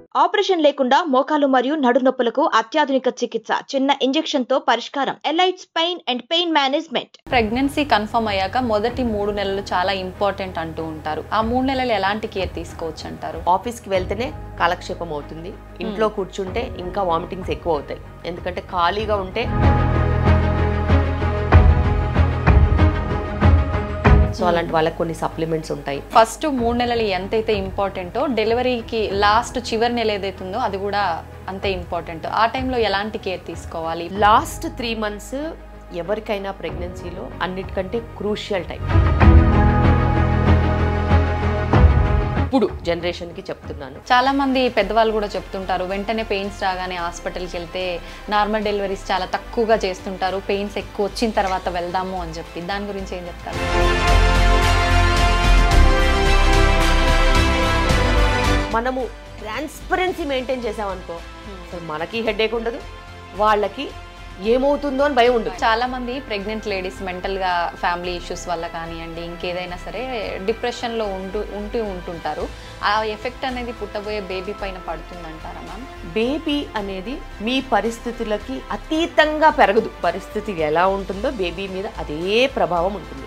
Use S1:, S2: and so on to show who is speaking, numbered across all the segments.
S1: Operation లేకుండా మోకాలు మరియు నడు నొప్పులకు అత్యాధునిక చికిత్స చిన్న ఇంజెక్షన్ తో పరిష్కారం elites pain and pain management
S2: pregnancy confirm అయ్యాక మొదటి మూడు నెలలు చాలా ఇంపార్టెంట్ అంటూ ఉంటారు ఆ మూడు నెలలు ఎలాంటి కేర్ తీసుకోవచ్చు అంటారు
S3: ఆఫీస్కి వెళ్తేనే కాలక్షేపం అవుతుంది ఇంట్లో కూర్చుంటే ఇంకా వామిటింగ్స్ ఎక్కువ అవుతాయి ఎందుకంటే ఖాళీగా ఉంటే సో అలాంటి వాళ్ళకి కొన్ని సప్లిమెంట్స్ ఉంటాయి
S2: ఫస్ట్ మూడు నెలలు ఎంతైతే ఇంపార్టెంటో డెలివరీకి లాస్ట్ చివరి నెల ఏదైతే ఉందో అది కూడా అంతే ఇంపార్టెంట్ ఆ టైంలో ఎలాంటి కేర్ తీసుకోవాలి
S3: లాస్ట్ త్రీ మంత్స్ ఎవరికైనా ప్రెగ్నెన్సీలో అన్నిటికంటే క్రూషియల్ టైం ఇప్పుడు జనరేషన్కి చెప్తున్నాను
S2: చాలా మంది పెద్దవాళ్ళు కూడా చెప్తుంటారు వెంటనే పెయిన్స్ రాగానే హాస్పిటల్కి వెళ్తే నార్మల్ డెలివరీస్ చాలా తక్కువగా చేస్తుంటారు పెయిన్స్ ఎక్కువ వచ్చిన తర్వాత వెళ్దాము అని చెప్పి దాని గురించి ఏం చెప్తారు
S3: మనము ట్రాన్స్పరెన్సీ మెయింటైన్ చేసామనుకో అసలు మనకి హెడేక్ ఉండదు వాళ్ళకి ఏమవుతుందో అని భయం ఉండదు
S2: చాలా మంది ప్రెగ్నెంట్ లేడీస్ మెంటల్ గా ఫ్యామిలీ ఇష్యూస్ వల్ల కానివ్వండి ఇంకేదైనా సరే డిప్రెషన్ లో ఉంటూ ఉంటూ ఉంటుంటారు ఆ ఎఫెక్ట్ అనేది పుట్టబోయే బేబీ పైన పడుతుందంటారా మ్యామ్
S3: బేబీ అనేది మీ పరిస్థితులకి అతీతంగా పెరగదు పరిస్థితి ఎలా ఉంటుందో బేబీ మీద అదే ప్రభావం ఉంటుంది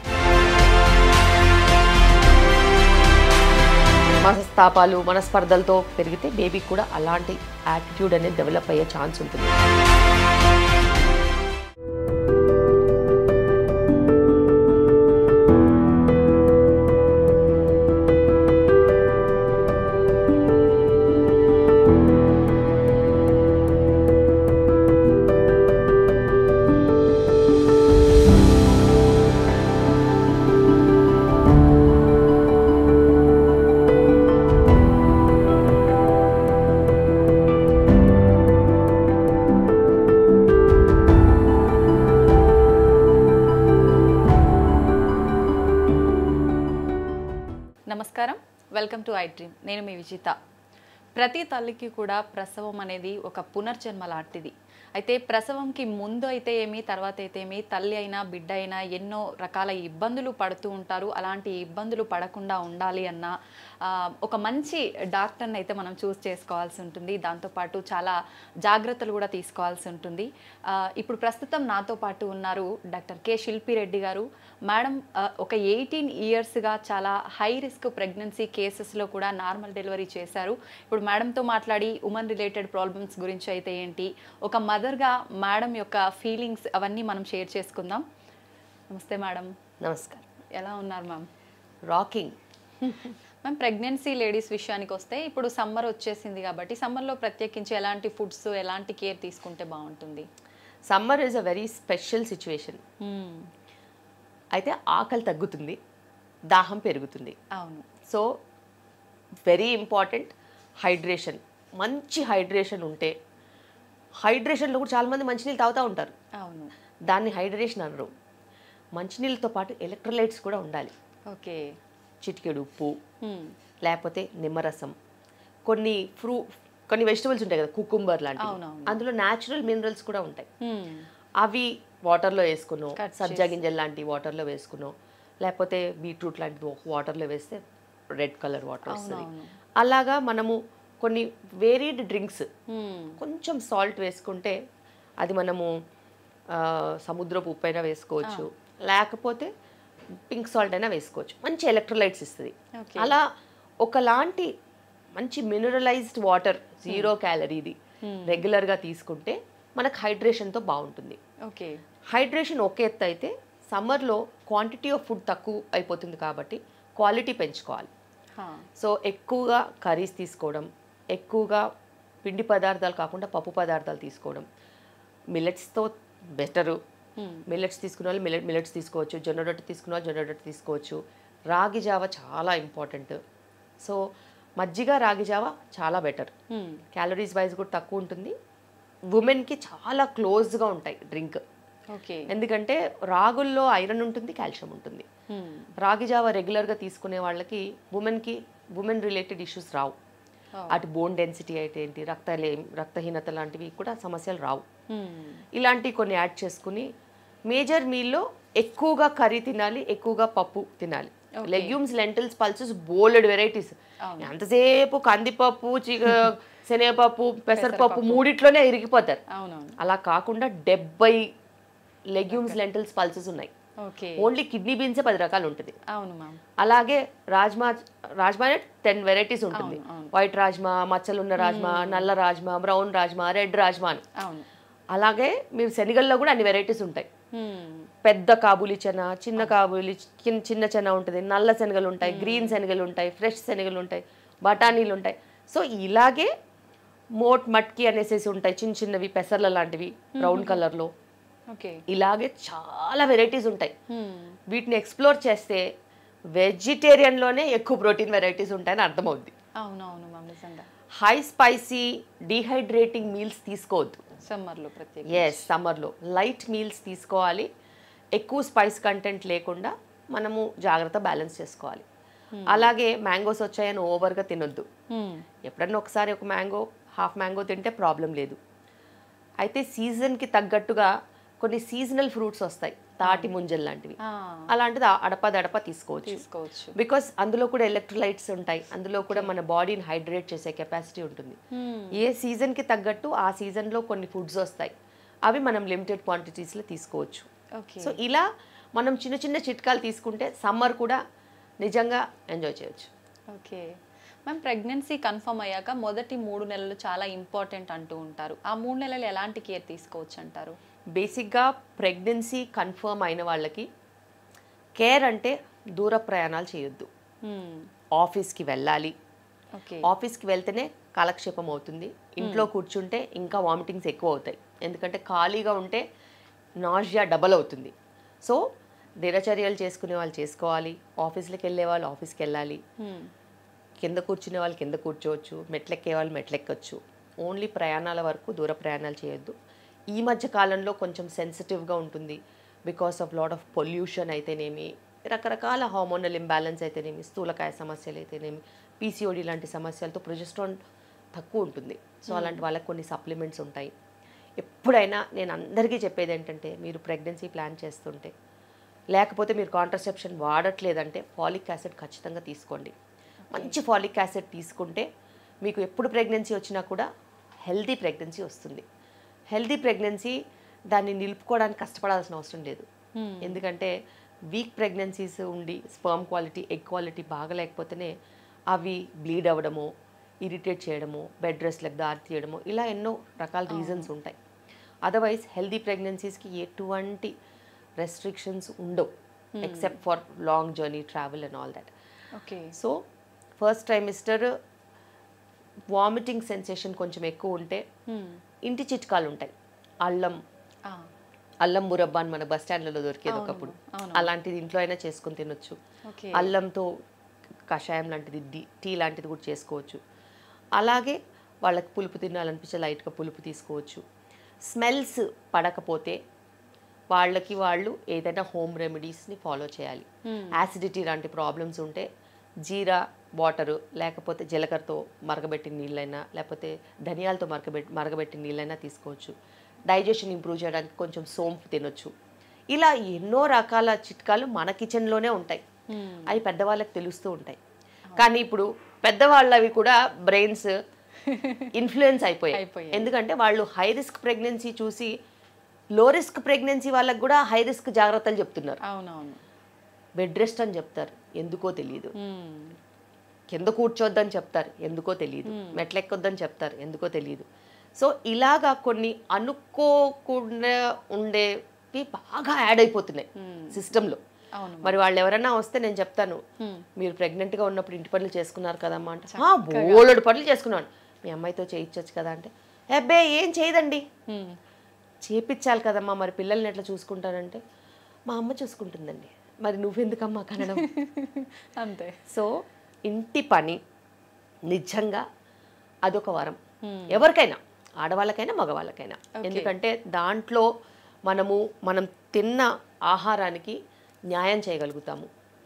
S3: మనస్తాపాలు మనస్పర్ధలతో పెరిగితే బేబీకి కూడా అలాంటి యాటిట్యూడ్ అనేది డెవలప్ అయ్యే ఛాన్స్ ఉంటుంది
S2: నమస్కారం వెల్కమ్ టు ఐ డ్రీమ్ నేను మీ విజిత ప్రతి తల్లికి కూడా ప్రసవం అనేది ఒక పునర్జన్మ లాంటిది అయితే ప్రసవంకి ముందు అయితే ఏమి తర్వాత అయితే ఏమి తల్లి అయినా బిడ్డ అయినా ఎన్నో రకాల ఇబ్బందులు పడుతూ ఉంటారు అలాంటి ఇబ్బందులు పడకుండా ఉండాలి అన్న ఆ, ఒక మంచి డాక్టర్ని అయితే మనం చూస్ చేసుకోవాల్సి ఉంటుంది దాంతోపాటు చాలా జాగ్రత్తలు కూడా తీసుకోవాల్సి ఉంటుంది ఆ, ఇప్పుడు ప్రస్తుతం నాతో పాటు ఉన్నారు డాక్టర్ కె శిల్పిరెడ్డి గారు మేడం ఆ, ఒక ఎయిటీన్ ఇయర్స్గా చాలా హై రిస్క్ ప్రెగ్నెన్సీ కేసెస్లో కూడా నార్మల్ డెలివరీ చేశారు ఇప్పుడు మేడంతో మాట్లాడి ఉమెన్ రిలేటెడ్ ప్రాబ్లమ్స్ గురించి అయితే ఏంటి ఒక మదర్గా మేడం యొక్క ఫీలింగ్స్ అవన్నీ మనం షేర్ చేసుకుందాం నమస్తే మేడం
S3: నమస్కారం
S2: ఎలా ఉన్నారు ma'am
S3: rocking
S2: ma'am pregnancy ladies విషయానికి వస్తే ఇప్పుడు సమ్మర్ వచ్చేసింది కాబట్టి సమ్మర్లో ప్రత్యేకించి ఎలాంటి ఫుడ్స్ ఎలాంటి కేర్ తీసుకుంటే బాగుంటుంది
S3: summer is a very special situation
S2: hmm.
S3: అయితే ఆకలి తగ్గుతుంది దాహం పెరుగుతుంది
S2: అవును
S3: సో వెరీ ఇంపార్టెంట్ హైడ్రేషన్ మంచి హైడ్రేషన్ ఉంటే హైడ్రేషన్లో కూడా చాలామంది మంచినీళ్ళు తాగుతూ ఉంటారు
S2: అవును
S3: దాన్ని హైడ్రేషన్ అనరు మంచినీళ్ళతో పాటు ఎలక్ట్రోలైట్స్ కూడా ఉండాలి
S2: ఓకే
S3: చిటికెడు ఉప్పు
S2: మ్మ్.
S3: లేకపోతే నిమ్మరసం కొన్ని ఫ్రూ కొన్ని వెజిటబుల్స్ ఉంటాయి కదా కుకుంబర్ లాంటివి
S2: అవునవును.
S3: అందులో న్యాచురల్ మినరల్స్ కూడా ఉంటాయి
S2: మ్మ్.
S3: అవి వాటర్లో వేసుకునో
S2: Cut
S3: సబ్జా గింజలు లాంటి వాటర్లో వేసుకునో లేకపోతే బీట్రూట్ లాంటిది వాటర్లో వేస్తే రెడ్ కలర్ వాటర్ వస్తుంది
S2: అవునవును.
S3: అలాగా మనము కొన్ని వేరీడ్ డ్రింక్స్
S2: మ్మ్.
S3: కొంచెం సాల్ట్ వేసుకుంటే అది మనము ఆ, సముద్రపు ఉప్పు అయినా వేసుకోవచ్చు లేకపోతే పింక్ సాల్ట్ అయినా వేసుకోవచ్చు మంచి ఎలక్ట్రోలైట్స్ ఇస్తుంది
S2: Okay.
S3: అలా ఒకలాంటి మంచి మినరలైజ్డ్ వాటర్ జీరో క్యాలరీది రెగ్యులర్గా తీసుకుంటే మనకు హైడ్రేషన్తో బాగుంటుంది
S2: ఓకే
S3: హైడ్రేషన్ ఒక ఎత్తు అయితే సమ్మర్లో క్వాంటిటీ ఆఫ్ ఫుడ్ తక్కువ అయిపోతుంది కాబట్టి క్వాలిటీ పెంచుకోవాలి
S2: హా.
S3: సో ఎక్కువగా కర్రీస్ తీసుకోవడం ఎక్కువగా పిండి పదార్థాలు కాకుండా పప్పు పదార్థాలు తీసుకోవడం మిల్లెట్స్తో బెటరు
S2: మ్మ్.
S3: మిల్లెట్స్ తీసుకున్న వాళ్ళు మిల్లెట్ మిల్లెట్స్ తీసుకోవచ్చు జొన్న రొట్టె తీసుకున్న వాళ్ళు జొన్న రొట్టె తీసుకోవచ్చు రాగి జావ చాలా ఇంపార్టెంట్ సో మజ్జిగ రాగి జావ చాలా బెటర్
S2: మ్మ్.
S3: క్యాలరీస్ వైజ్ కూడా తక్కువ ఉంటుంది ఉమెన్కి చాలా క్లోజ్గా ఉంటాయి డ్రింక్
S2: ఓకే
S3: ఎందుకంటే రాగుల్లో ఐరన్ ఉంటుంది కాల్షియం ఉంటుంది
S2: మ్మ్.
S3: రాగి జావ రెగ్యులర్గా తీసుకునే వాళ్ళకి ఉమెన్కి ఉమెన్ రిలేటెడ్ ఇష్యూస్ రావు
S2: Oh.
S3: అటు బోన్ డెన్సిటీ అయితే ఏంటి రక్తలే రక్తహీనత లాంటివి కూడా సమస్యలు రావు
S2: మ్మ్.
S3: ఇలాంటివి కొన్ని యాడ్ చేసుకుని మేజర్ మీల్లో ఎక్కువగా కర్రీ తినాలి ఎక్కువగా పప్పు తినాలి
S2: Okay.
S3: లెగ్యూమ్స్ లెంటిల్స్ పల్సెస్ బోల్డ్ వెరైటీస్
S2: అవును.
S3: ఎంతసేపు కందిపప్పు చిగ శనగపప్పు పెసరపప్పు
S2: పెసరపప్పు.
S3: మూడిట్లోనే ఇరిగిపోతారు
S2: అవునవును
S3: అలా కాకుండా డెబ్బై లెగ్యూమ్స్ లెంటిల్స్ పల్సెస్ ఉన్నాయి
S2: ఓకే
S3: ఓన్లీ కిడ్నీ బీన్సే పది రకాలు ఉంటుంది
S2: అవును మ్యామ్
S3: అలాగే రాజ్మా రాజ్మా టెన్ వెరైటీస్ ఉంటుంది
S2: అవును, అవును.
S3: వైట్ రాజ్మా మచ్చలున్న రాజ్మా నల్ల రాజ్మా బ్రౌన్ రాజ్మా రెడ్ రాజ్మా అని
S2: అవును
S3: అలాగే మీరు శనగల్లో కూడా అన్ని వెరైటీస్ ఉంటాయి
S2: మ్మ్.
S3: పెద్ద కాబూలి చెన చిన్న కాబూలి చిన్న చిన్న చెన ఉంటుంది నల్ల శనగలు ఉంటాయి గ్రీన్ శనగలు ఉంటాయి ఫ్రెష్ శనగలు ఉంటాయి బఠానీలు ఉంటాయి సో ఇలాగే మోట్ మట్కి అనేసేసి ఉంటాయి చిన్న చిన్నవి పెసర్ల లాంటివి బ్రౌన్ కలర్లో
S2: ఓకే
S3: ఇలాగే చాలా వెరైటీస్ ఉంటాయి
S2: మ్మ్.
S3: వీటిని ఎక్స్ప్లోర్ చేస్తే వెజిటేరియన్లోనే ఎక్కువ ప్రోటీన్ వెరైటీస్ ఉంటాయని అర్థమవుద్ది
S2: అవును అవును మ్యామ్ నిజంగా
S3: హై స్పైసీ డీహైడ్రేటింగ్ మీల్స్ తీసుకోవద్దు
S2: సమ్మర్లో ప్రత్యేక
S3: ఎస్ సమ్మర్లో లైట్ మీల్స్ తీసుకోవాలి ఎక్కువ స్పైస్ కంటెంట్ లేకుండా మనము జాగ్రత్త బ్యాలెన్స్ చేసుకోవాలి అలాగే మ్యాంగోస్ వచ్చాయని ఓవర్గా తినొద్దు
S2: మ్మ్.
S3: ఎప్పుడన్నా ఒకసారి ఒక మ్యాంగో హాఫ్ మ్యాంగో తింటే ప్రాబ్లం లేదు అయితే సీజన్కి తగ్గట్టుగా కొన్ని సీజనల్ ఫ్రూట్స్ వస్తాయి తాటి ముంజల్ లాంటివి
S2: ఆ,
S3: అలాంటిది అడప దడప తీసుకోవచ్చు
S2: తీసుకోవచ్చు
S3: బికాస్ అందులో కూడా ఎలక్ట్రోలైట్స్ ఉంటాయి అందులో కూడా మన బాడీని హైడ్రేట్ చేసే కెపాసిటీ ఉంటుంది
S2: మ్మ్.
S3: ఏ సీజన్కి తగ్గట్టు ఆ సీజన్లో కొన్ని ఫుడ్స్ వస్తాయి అవి మనం లిమిటెడ్ క్వాంటిటీస్లో తీసుకోవచ్చు
S2: ఓకే
S3: సో ఇలా మనం చిన్న చిన్న చిట్కాలు తీసుకుంటే సమ్మర్ కూడా నిజంగా ఎంజాయ్ చేయొచ్చు
S2: ఓకే మ్యామ్ ప్రెగ్నెన్సీ కన్ఫర్మ్ అయ్యాక మొదటి మూడు నెలలు చాలా ఇంపార్టెంట్ అంటూ ఉంటారు ఆ మూడు నెలలు ఎలాంటి కేర్ తీసుకోవచ్చు అంటారు
S3: బేసిక్గా ప్రెగ్నెన్సీ కన్ఫర్మ్ అయిన వాళ్ళకి కేర్ అంటే దూర ప్రయాణాలు చేయొద్దు
S2: మ్మ్.
S3: ఆఫీస్కి వెళ్ళాలి
S2: ఓకే
S3: ఆఫీస్కి వెళ్తేనే కాలక్షేపం అవుతుంది ఇంట్లో కూర్చుంటే ఇంకా వామిటింగ్స్ ఎక్కువ అవుతాయి ఎందుకంటే ఖాళీగా ఉంటే నాజియా డబల్ అవుతుంది సో దినచర్యలు చేసుకునే వాళ్ళు చేసుకోవాలి ఆఫీస్కి వెళ్ళే వాళ్ళు ఆఫీస్కి వెళ్ళాలి
S2: మ్మ్.
S3: కింద కూర్చునే వాళ్ళు కింద కూర్చోవచ్చు మెట్లెక్కే వాళ్ళు మెట్లెక్కచ్చు ఓన్లీ ప్రయాణాల వరకు దూర ప్రయాణాలు చేయొద్దు ఈ మధ్య కాలంలో కొంచెం సెన్సిటివ్గా ఉంటుంది because of lot of pollution అయితేనేమి రకరకాల హార్మోనల్ ఇంబ్యాలెన్స్ అయితేనేమి స్థూలకాయ సమస్యలు అయితేనేమి పీసీఓడి లాంటి సమస్యలతో ప్రొజెస్ట్రాన్ తక్కువ ఉంటుంది సో అలాంటి వాళ్ళకి కొన్ని సప్లిమెంట్స్ ఉంటాయి ఎప్పుడైనా నేను అందరికీ చెప్పేది ఏంటంటే మీరు ప్రెగ్నెన్సీ ప్లాన్ చేస్తుంటే లేకపోతే మీరు కాంట్రసెప్షన్ వాడట్లేదంటే ఫాలిక్ యాసిడ్ ఖచ్చితంగా తీసుకోండి మంచి ఫాలిక్ యాసిడ్ తీసుకుంటే మీకు ఎప్పుడు ప్రెగ్నెన్సీ వచ్చినా కూడా హెల్దీ ప్రెగ్నెన్సీ వస్తుంది హెల్దీ ప్రెగ్నెన్సీ దాన్ని నిలుపుకోవడానికి కష్టపడాల్సిన అవసరం లేదు
S2: Hmm.
S3: ఎందుకంటే వీక్ ప్రెగ్నెన్సీస్ ఉండి స్పర్మ్ క్వాలిటీ ఎగ్ క్వాలిటీ బాగలేకపోతేనే అవి బ్లీడ్ అవ్వడము ఇరిటేట్ చేయడము బెడ్ రెస్ట్లకు దారి తీయడము ఇలా ఎన్నో రకాల రీజన్స్ ఉంటాయి అదర్వైజ్ హెల్దీ ప్రెగ్నెన్సీస్కి ఎటువంటి రెస్ట్రిక్షన్స్ ఉండవు except for long journey travel and all that
S2: okay
S3: so first trimester vomiting sensation కొంచెం ఎక్కువ ఉంటే
S2: మ్మ్.
S3: ఇంటి చిట్కాలు ఉంటాయి అల్లం
S2: ఆ,
S3: అల్లం మురబ్బా అని మన బస్ స్టాండ్లలో దొరికేది
S2: అవును,
S3: ఒకప్పుడు
S2: అవును.
S3: అలాంటిది ఇంట్లో అయినా చేసుకొని తినొచ్చు
S2: ఓకే
S3: అల్లంతో కషాయం లాంటిది డి- టీ లాంటిది కూడా చేసుకోవచ్చు అలాగే వాళ్ళకి పులుపు తినాలనిపించే లైట్గా పులుపు తీసుకోవచ్చు స్మెల్స్ పడకపోతే వాళ్ళకి వాళ్ళు ఏదైనా హోమ్ రెమెడీస్ని ఫాలో చేయాలి
S2: Hmm.
S3: యాసిడిటీ లాంటి ప్రాబ్లమ్స్ ఉంటే జీరా వాటరు లేకపోతే జీలకర్రతో మరగబెట్టిన నీళ్ళైనా లేకపోతే ధనియాలతో మరగబెట్టి మరగబెట్టిన నీళ్ళైనా తీసుకోవచ్చు డైజెషన్ ఇంప్రూవ్ చేయడానికి కొంచెం సోంపు తినొచ్చు ఇలా ఎన్నో రకాల చిట్కాలు మన కిచెన్లోనే ఉంటాయి
S2: మ్మ్.
S3: అవి పెద్దవాళ్ళకి తెలుస్తూ ఉంటాయి కానీ ఇప్పుడు పెద్దవాళ్ళవి కూడా బ్రెయిన్స్ ఇన్ఫ్లుయెన్స్ అయిపోయాయి
S2: అయిపోయాయి.
S3: ఎందుకంటే వాళ్ళు హై రిస్క్ ప్రెగ్నెన్సీ చూసి లో రిస్క్ ప్రెగ్నెన్సీ వాళ్ళకి కూడా హై రిస్క్ జాగ్రత్తలు చెప్తున్నారు
S2: అవునవును
S3: బెడ్ రెస్ట్ అని చెప్తారు ఎందుకో తెలియదు
S2: మ్మ్.
S3: కింద కూర్చోద్దని చెప్తారు ఎందుకో తెలియదు మెట్లెక్కొద్దని చెప్తారు ఎందుకో తెలియదు సో ఇలాగా కొన్ని అనుకోకుండా ఉండేవి బాగా యాడ్ అయిపోతున్నాయి సిస్టంలో
S2: అవును
S3: మరి వాళ్ళు ఎవరైనా వస్తే నేను చెప్తాను
S2: Hmm.
S3: మీరు pregnant గా ఉన్నప్పుడు ఇంటి పనులు చేసుకున్నారు కదమ్మా అంటే "ఆ, బోలెడు పనులు చేసుకున్నాను మీ అమ్మాయితో చేయించవచ్చు కదా అంటే అబ్బే ఏం చేయదండి
S2: మ్మ్.
S3: చేపించాలి కదమ్మా మరి పిల్లల్ని ఎట్లా చూసుకుంటానంటే మా అమ్మ చూసుకుంటుందండి మరి నువ్వెందుకమ్మా కనడం
S2: అంతే
S3: సో ఇంటి పని నిజంగా అదొక వరం ఎవరికైనా ఆడవాళ్ళకైనా మగవాళ్ళకైనా ఎందుకంటే దాంట్లో మనము మనం తిన్న ఆహారానికి న్యాయం చేయగలుగుతాము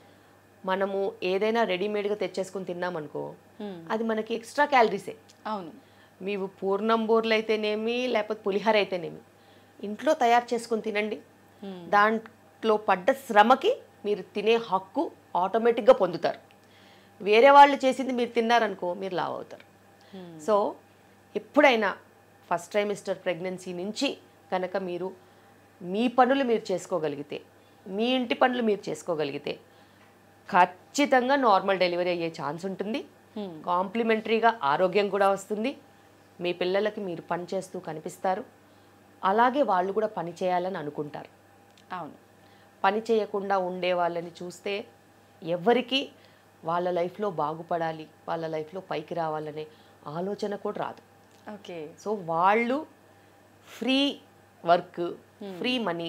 S3: మనము ఏదైనా రెడీమేడ్గా తెచ్చేసుకుని తిన్నామనుకో
S2: మ్మ్.
S3: అది మనకి ఎక్స్ట్రా క్యాలరీసే
S2: అవును
S3: మీవు పూర్ణం బూర్లు అయితేనేమి లేకపోతే పులిహోర అయితేనేమి ఇంట్లో తయారు చేసుకుని తినండి దాంట్లో పడ్డ శ్రమకి మీరు తినే హక్కు ఆటోమేటిక్గా పొందుతారు వేరే వాళ్ళు చేసింది మీరు తిన్నారనుకో మీరు లావ్ అవుతారు సో ఎప్పుడైనా ఫస్ట్ ట్రైమిస్టర్ ప్రెగ్నెన్సీ నుంచి కనుక మీరు మీ పనులు మీరు చేసుకోగలిగితే మీ ఇంటి పనులు మీరు చేసుకోగలిగితే ఖచ్చితంగా నార్మల్ డెలివరీ అయ్యే ఛాన్స్ ఉంటుంది కాంప్లిమెంటరీగా ఆరోగ్యం కూడా వస్తుంది మీ పిల్లలకి మీరు పని చేస్తూ కనిపిస్తారు అలాగే వాళ్ళు కూడా పని చేయాలని అనుకుంటారు
S2: అవును
S3: పని చేయకుండా ఉండే వాళ్ళని చూస్తే ఎవరికి వాళ్ళ లైఫ్లో బాగుపడాలి వాళ్ళ లైఫ్లో పైకి రావాలనే ఆలోచన కూడా రాదు
S2: ఓకే
S3: సో వాళ్ళు free work free money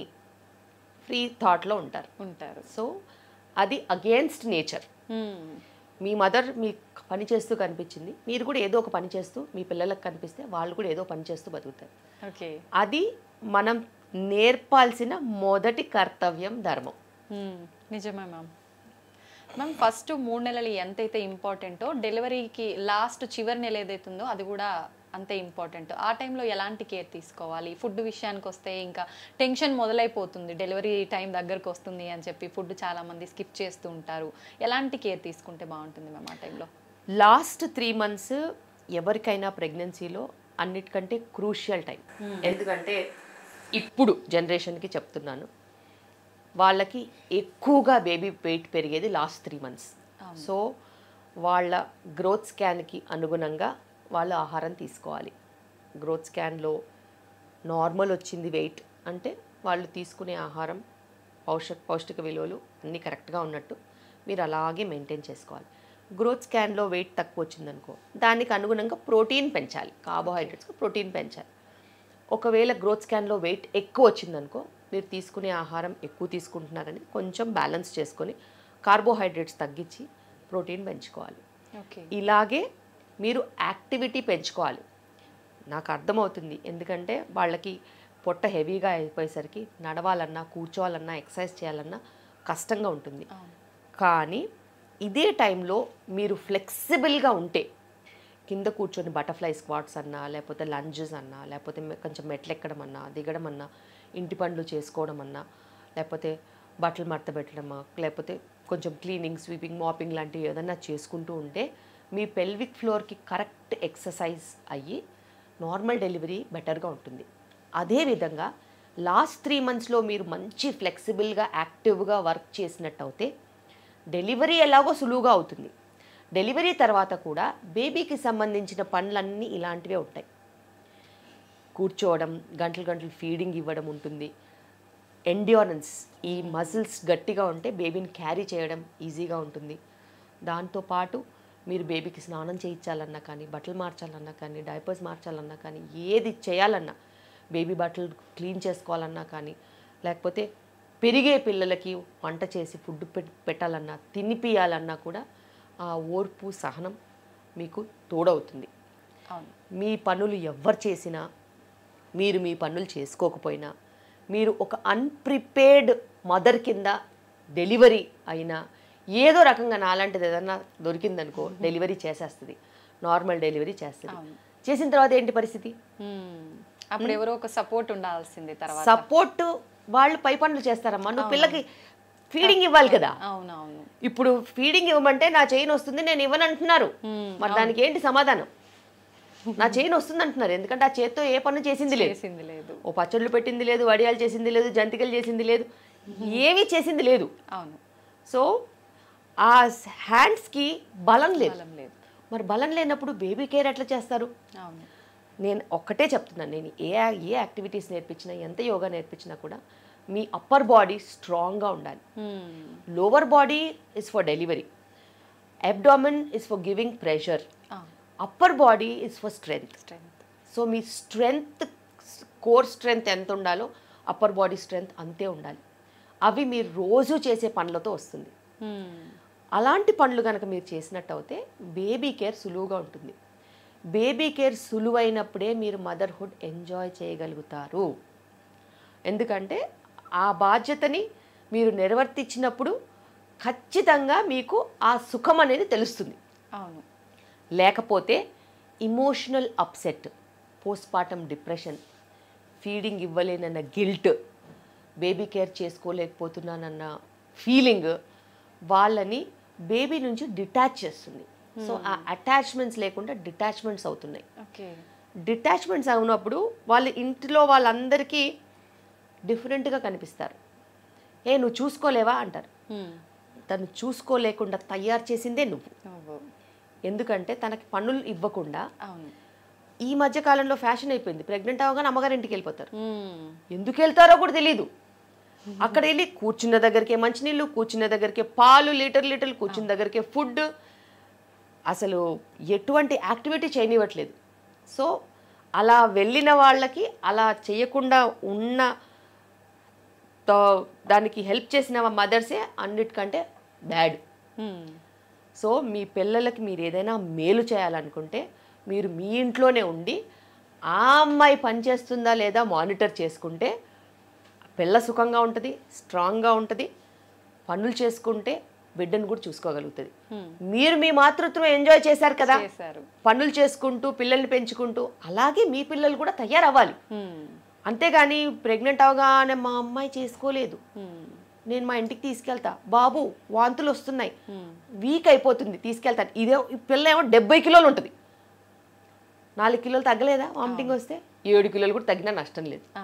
S3: free థాట్లో ఉంటారు
S2: ఉంటారు
S3: సో అది అగేన్స్ట్ నేచర్
S2: మ్మ్.
S3: మీ మదర్ మీ పని చేస్తూ కనిపించింది మీరు కూడా ఏదో ఒక పని చేస్తూ మీ పిల్లలకు కనిపిస్తే వాళ్ళు కూడా ఏదో పని చేస్తూ బతుకుతారు
S2: ఓకే
S3: అది మనం నేర్పాల్సిన మొదటి కర్తవ్యం ధర్మం
S2: మ్మ్. నిజమే మ్యామ్ మ్యామ్ ఫస్ట్ మూడు నెలలు ఎంతైతే ఇంపార్టెంటో డెలివరీకి లాస్ట్ చివరి నెల ఏదైతుందో అది కూడా అంతే ఇంపార్టెంట్ ఆ టైంలో ఎలాంటి కేర్ తీసుకోవాలి ఫుడ్ విషయానికి వస్తే ఇంకా టెన్షన్ మొదలైపోతుంది డెలివరీ టైం దగ్గరకు వస్తుంది అని చెప్పి ఫుడ్ చాలా మంది స్కిప్ చేస్తూ ఉంటారు ఎలాంటి కేర్ తీసుకుంటే బాగుంటుంది మ్యామ్ ఆ టైంలో
S3: లాస్ట్ త్రీ మంత్స్ ఎవరికైనా ప్రెగ్నెన్సీలో అన్నిటికంటే క్రూషియల్ టైం ఎందుకంటే ఇప్పుడు జనరేషన్కి చెప్తున్నాను వాళ్ళకి ఎక్కువగా బేబీ వెయిట్ పెరిగేది లాస్ట్ త్రీ మంత్స్ సో వాళ్ళ గ్రోత్ స్కాన్కి అనుగుణంగా వాళ్ళు ఆహారం తీసుకోవాలి గ్రోత్ స్కాన్లో నార్మల్ వచ్చింది వెయిట్ అంటే వాళ్ళు తీసుకునే ఆహారం పౌష పౌష్టిక విలువలు అన్నీ కరెక్ట్గా ఉన్నట్టు మీరు అలాగే మెయింటైన్ చేసుకోవాలి గ్రోత్ స్కాన్లో వెయిట్ తక్కువ వచ్చిందనుకో దానికి అనుగుణంగా ప్రోటీన్ పెంచాలి కార్బోహైడ్రేట్స్ ప్రోటీన్ పెంచాలి ఒకవేళ గ్రోత్ స్కాన్లో వెయిట్ ఎక్కువ వచ్చిందనుకో మీరు తీసుకునే ఆహారం ఎక్కువ తీసుకుంటున్నారని కొంచెం బ్యాలెన్స్ చేసుకొని కార్బోహైడ్రేట్స్ తగ్గించి ప్రోటీన్ పెంచుకోవాలి
S2: ఓకే
S3: ఇలాగే మీరు యాక్టివిటీ పెంచుకోవాలి నాకు అర్థమవుతుంది ఎందుకంటే వాళ్ళకి పొట్ట హెవీగా అయిపోయేసరికి నడవాలన్నా కూర్చోవాలన్నా ఎక్సర్సైజ్ చేయాలన్నా కష్టంగా ఉంటుంది కానీ ఇదే టైంలో మీరు ఫ్లెక్సిబుల్గా ఉంటే కింద కూర్చొని బటర్ఫ్లై స్క్వాట్స్ అన్నా లేకపోతే లంజెస్ అన్నా లేకపోతే మె- కొంచెం మెట్లెక్కడం అన్నా దిగడం అన్నా ఇంటి పనులు చేసుకోవడం అన్నా లేకపోతే బట్టలు మడత పెట్టడమా లేకపోతే కొంచెం క్లీనింగ్ స్వీపింగ్ మాపింగ్ లాంటివి ఏదన్నా చేసుకుంటూ ఉంటే మీ పెల్విక్ ఫ్లోర్కి కరెక్ట్ ఎక్సర్సైజ్ అయ్యి నార్మల్ డెలివరీ బెటర్గా ఉంటుంది అదేవిధంగా లాస్ట్ త్రీ మంత్స్లో మీరు మంచి ఫ్లెక్సిబుల్గా యాక్టివ్గా వర్క్ చేసినట్టు అయితే డెలివరీ ఎలాగో సులువుగా అవుతుంది డెలివరీ తర్వాత కూడా బేబీకి సంబంధించిన పనులన్నీ ఇలాంటివే ఉంటాయి కూర్చోవడం గంటలు గంటలు ఫీడింగ్ ఇవ్వడం ఉంటుంది ఎండ్యూరెన్స్ ఈ మజిల్స్ గట్టిగా ఉంటే బేబీని క్యారీ చేయడం ఈజీగా ఉంటుంది దాంతోపాటు మీరు బేబీకి స్నానం చేయించాలన్నా కానీ బట్టలు మార్చాలన్నా కానీ డైపర్స్ మార్చాలన్నా కానీ ఏది చేయాలన్నా బేబీ బట్టలు క్లీన్ చేసుకోవాలన్నా కానీ లేకపోతే పెరిగే పిల్లలకి వంట చేసి ఫుడ్ పెట్ పెట్టాలన్నా తినిపియాలన్నా కూడా ఆ ఓర్పు సహనం మీకు తోడవుతుంది
S2: అవును
S3: మీ పనులు ఎవ్వరు చేసినా మీరు మీ పనులు చేసుకోకపోయినా మీరు ఒక అన్ప్రిపేర్డ్ మదర్ కింద డెలివరీ అయినా ఏదో రకంగా నాలాంటిది ఏదన్నా దొరికిందనుకో డెలివరీ చేసేస్తుంది నార్మల్ డెలివరీ చేస్తుంది చేసిన తర్వాత ఏంటి పరిస్థితి
S2: మ్మ్. అప్పుడు ఎవరో ఒక సపోర్ట్ ఉండాల్సింది తర్వాత
S3: సపోర్ట్ వాళ్ళు పై పనులు చేస్తారమ్మా నువ్వు పిల్లకి ఫీడింగ్ ఇవ్వాలి కదా
S2: అవునవును
S3: ఇప్పుడు ఫీడింగ్ ఇవ్వమంటే నా చైన్ వస్తుంది నేను ఇవ్వనంటున్నారు మరి దానికి ఏంటి సమాధానం నా చైన్ వస్తుంది అంటున్నారు ఎందుకంటే ఆ చేత్తో ఏ పనులు చేసింది లేదు
S2: చేసింది లేదు
S3: ఓ పచ్చళ్ళు పెట్టింది లేదు వడియాలు చేసింది లేదు జంతికలు చేసింది లేదు ఏమీ చేసింది లేదు
S2: అవును
S3: సో ఆ హ్యాండ్స్కి బలం లేదు
S2: బలం లేదు
S3: మరి బలం లేనప్పుడు బేబీ కేర్ ఎట్లా చేస్తారు
S2: అవును
S3: నేను ఒక్కటే చెప్తున్నాను నేను ఏ ఏ యాక్టివిటీస్ నేర్పించినా ఎంత యోగా నేర్పించినా కూడా మీ అప్పర్ బాడీ స్ట్రాంగ్గా ఉండాలి
S2: hmm.
S3: Lower body is for delivery abdomen is for giving pressure
S2: ah,
S3: upper body is for strength
S2: strength.
S3: So మీ స్ట్రెంగ్త్ కోర్ స్ట్రెంగ్త్ ఎంత ఉండాలో అప్పర్ బాడీ స్ట్రెంగ్త్ అంతే ఉండాలి అవి మీరు రోజు చేసే పనులతో వస్తుంది
S2: మ్మ్.
S3: అలాంటి పనులు కనుక మీరు చేసినట్టు అయితే బేబీ కేర్ సులువుగా ఉంటుంది బేబీ కేర్ సులువైనప్పుడే మీరు మదర్హుడ్ ఎంజాయ్ చేయగలుగుతారు ఎందుకంటే ఆ బాధ్యతని మీరు నిర్వర్తించినప్పుడు ఖచ్చితంగా మీకు ఆ సుఖం అనేది తెలుస్తుంది
S2: అవును
S3: లేకపోతే emotional upset postpartum depression feeding ఇవ్వలేనన్న గిల్ట్ బేబీ కేర్ చేసుకోలేకపోతున్నానన్న ఫీలింగ్ వాళ్ళని బేబీ నుంచి డిటాచ్ చేస్తుంది సో ఆ అటాచ్మెంట్స్ లేకుండా డిటాచ్మెంట్స్ అవుతున్నాయి
S2: ఓకే
S3: డిటాచ్మెంట్స్ అవునప్పుడు వాళ్ళ ఇంటిలో వాళ్ళందరికీ డిఫరెంట్గా కనిపిస్తారు ఏ నువ్వు చూసుకోలేవా అంటారు తను చూసుకోలేకుండా తయారు చేసిందే నువ్వు
S2: నువ్వు
S3: ఎందుకంటే తనకి పనులు ఇవ్వకుండా
S2: అవును
S3: ఈ మధ్య కాలంలో ఫ్యాషన్ అయిపోయింది ప్రెగ్నెంట్ అవగానే అమ్మగారి ఇంటికి వెళ్ళిపోతారు
S2: మ్మ్.
S3: ఎందుకు వెళ్తారో కూడా తెలియదు అక్కడ వెళ్ళి కూర్చున్న దగ్గరికే మంచినీళ్ళు కూర్చున్న దగ్గరికే పాలు లీటర్ లీటర్లు కూర్చున్న దగ్గరికే ఫుడ్ అసలు ఎటువంటి యాక్టివిటీ చేయనివ్వట్లేదు సో అలా వెళ్ళిన వాళ్ళకి అలా చేయకుండా ఉన్న తో- దానికి హెల్ప్ చేసిన మదర్సే అన్నిటికంటే బ్యాడ్
S2: మ్మ్.
S3: సో మీ పిల్లలకి మీరు ఏదైనా మేలు చేయాలనుకుంటే మీరు మీ ఇంట్లోనే ఉండి ఆ అమ్మాయి పనిచేస్తుందా లేదా మానిటర్ చేసుకుంటే పిల్ల సుఖంగా ఉంటుంది స్ట్రాంగ్గా ఉంటుంది పనులు చేసుకుంటే బిడ్డను కూడా చూసుకోగలుగుతుంది
S2: Hmm.
S3: మీరు మీ మాతృత్వం ఎంజాయ్ చేశారు కదా
S2: చేశారు
S3: పనులు చేసుకుంటూ పిల్లల్ని పెంచుకుంటూ అలాగే మీ పిల్లలు కూడా తయారవ్వాలి
S2: మ్మ్.
S3: అంతేగాని ప్రెగ్నెంట్ అవగానే మా అమ్మాయి చేసుకోలేదు
S2: మ్మ్.
S3: నేను మా ఇంటికి తీసుకెళ్తా బాబు వాంతులు వస్తున్నాయి
S2: మ్మ్.
S3: వీక్ అయిపోతుంది తీసుకెళ్తాను ఇదే ఈ పిల్ల ఏమో డెబ్బై కిలోలు ఉంటుంది నాలుగు కిలోలు తగ్గలేదా వామిటింగ్ వస్తే ఏడు కిలోలు కూడా తగ్గినా నష్టం లేదు
S2: ఆ.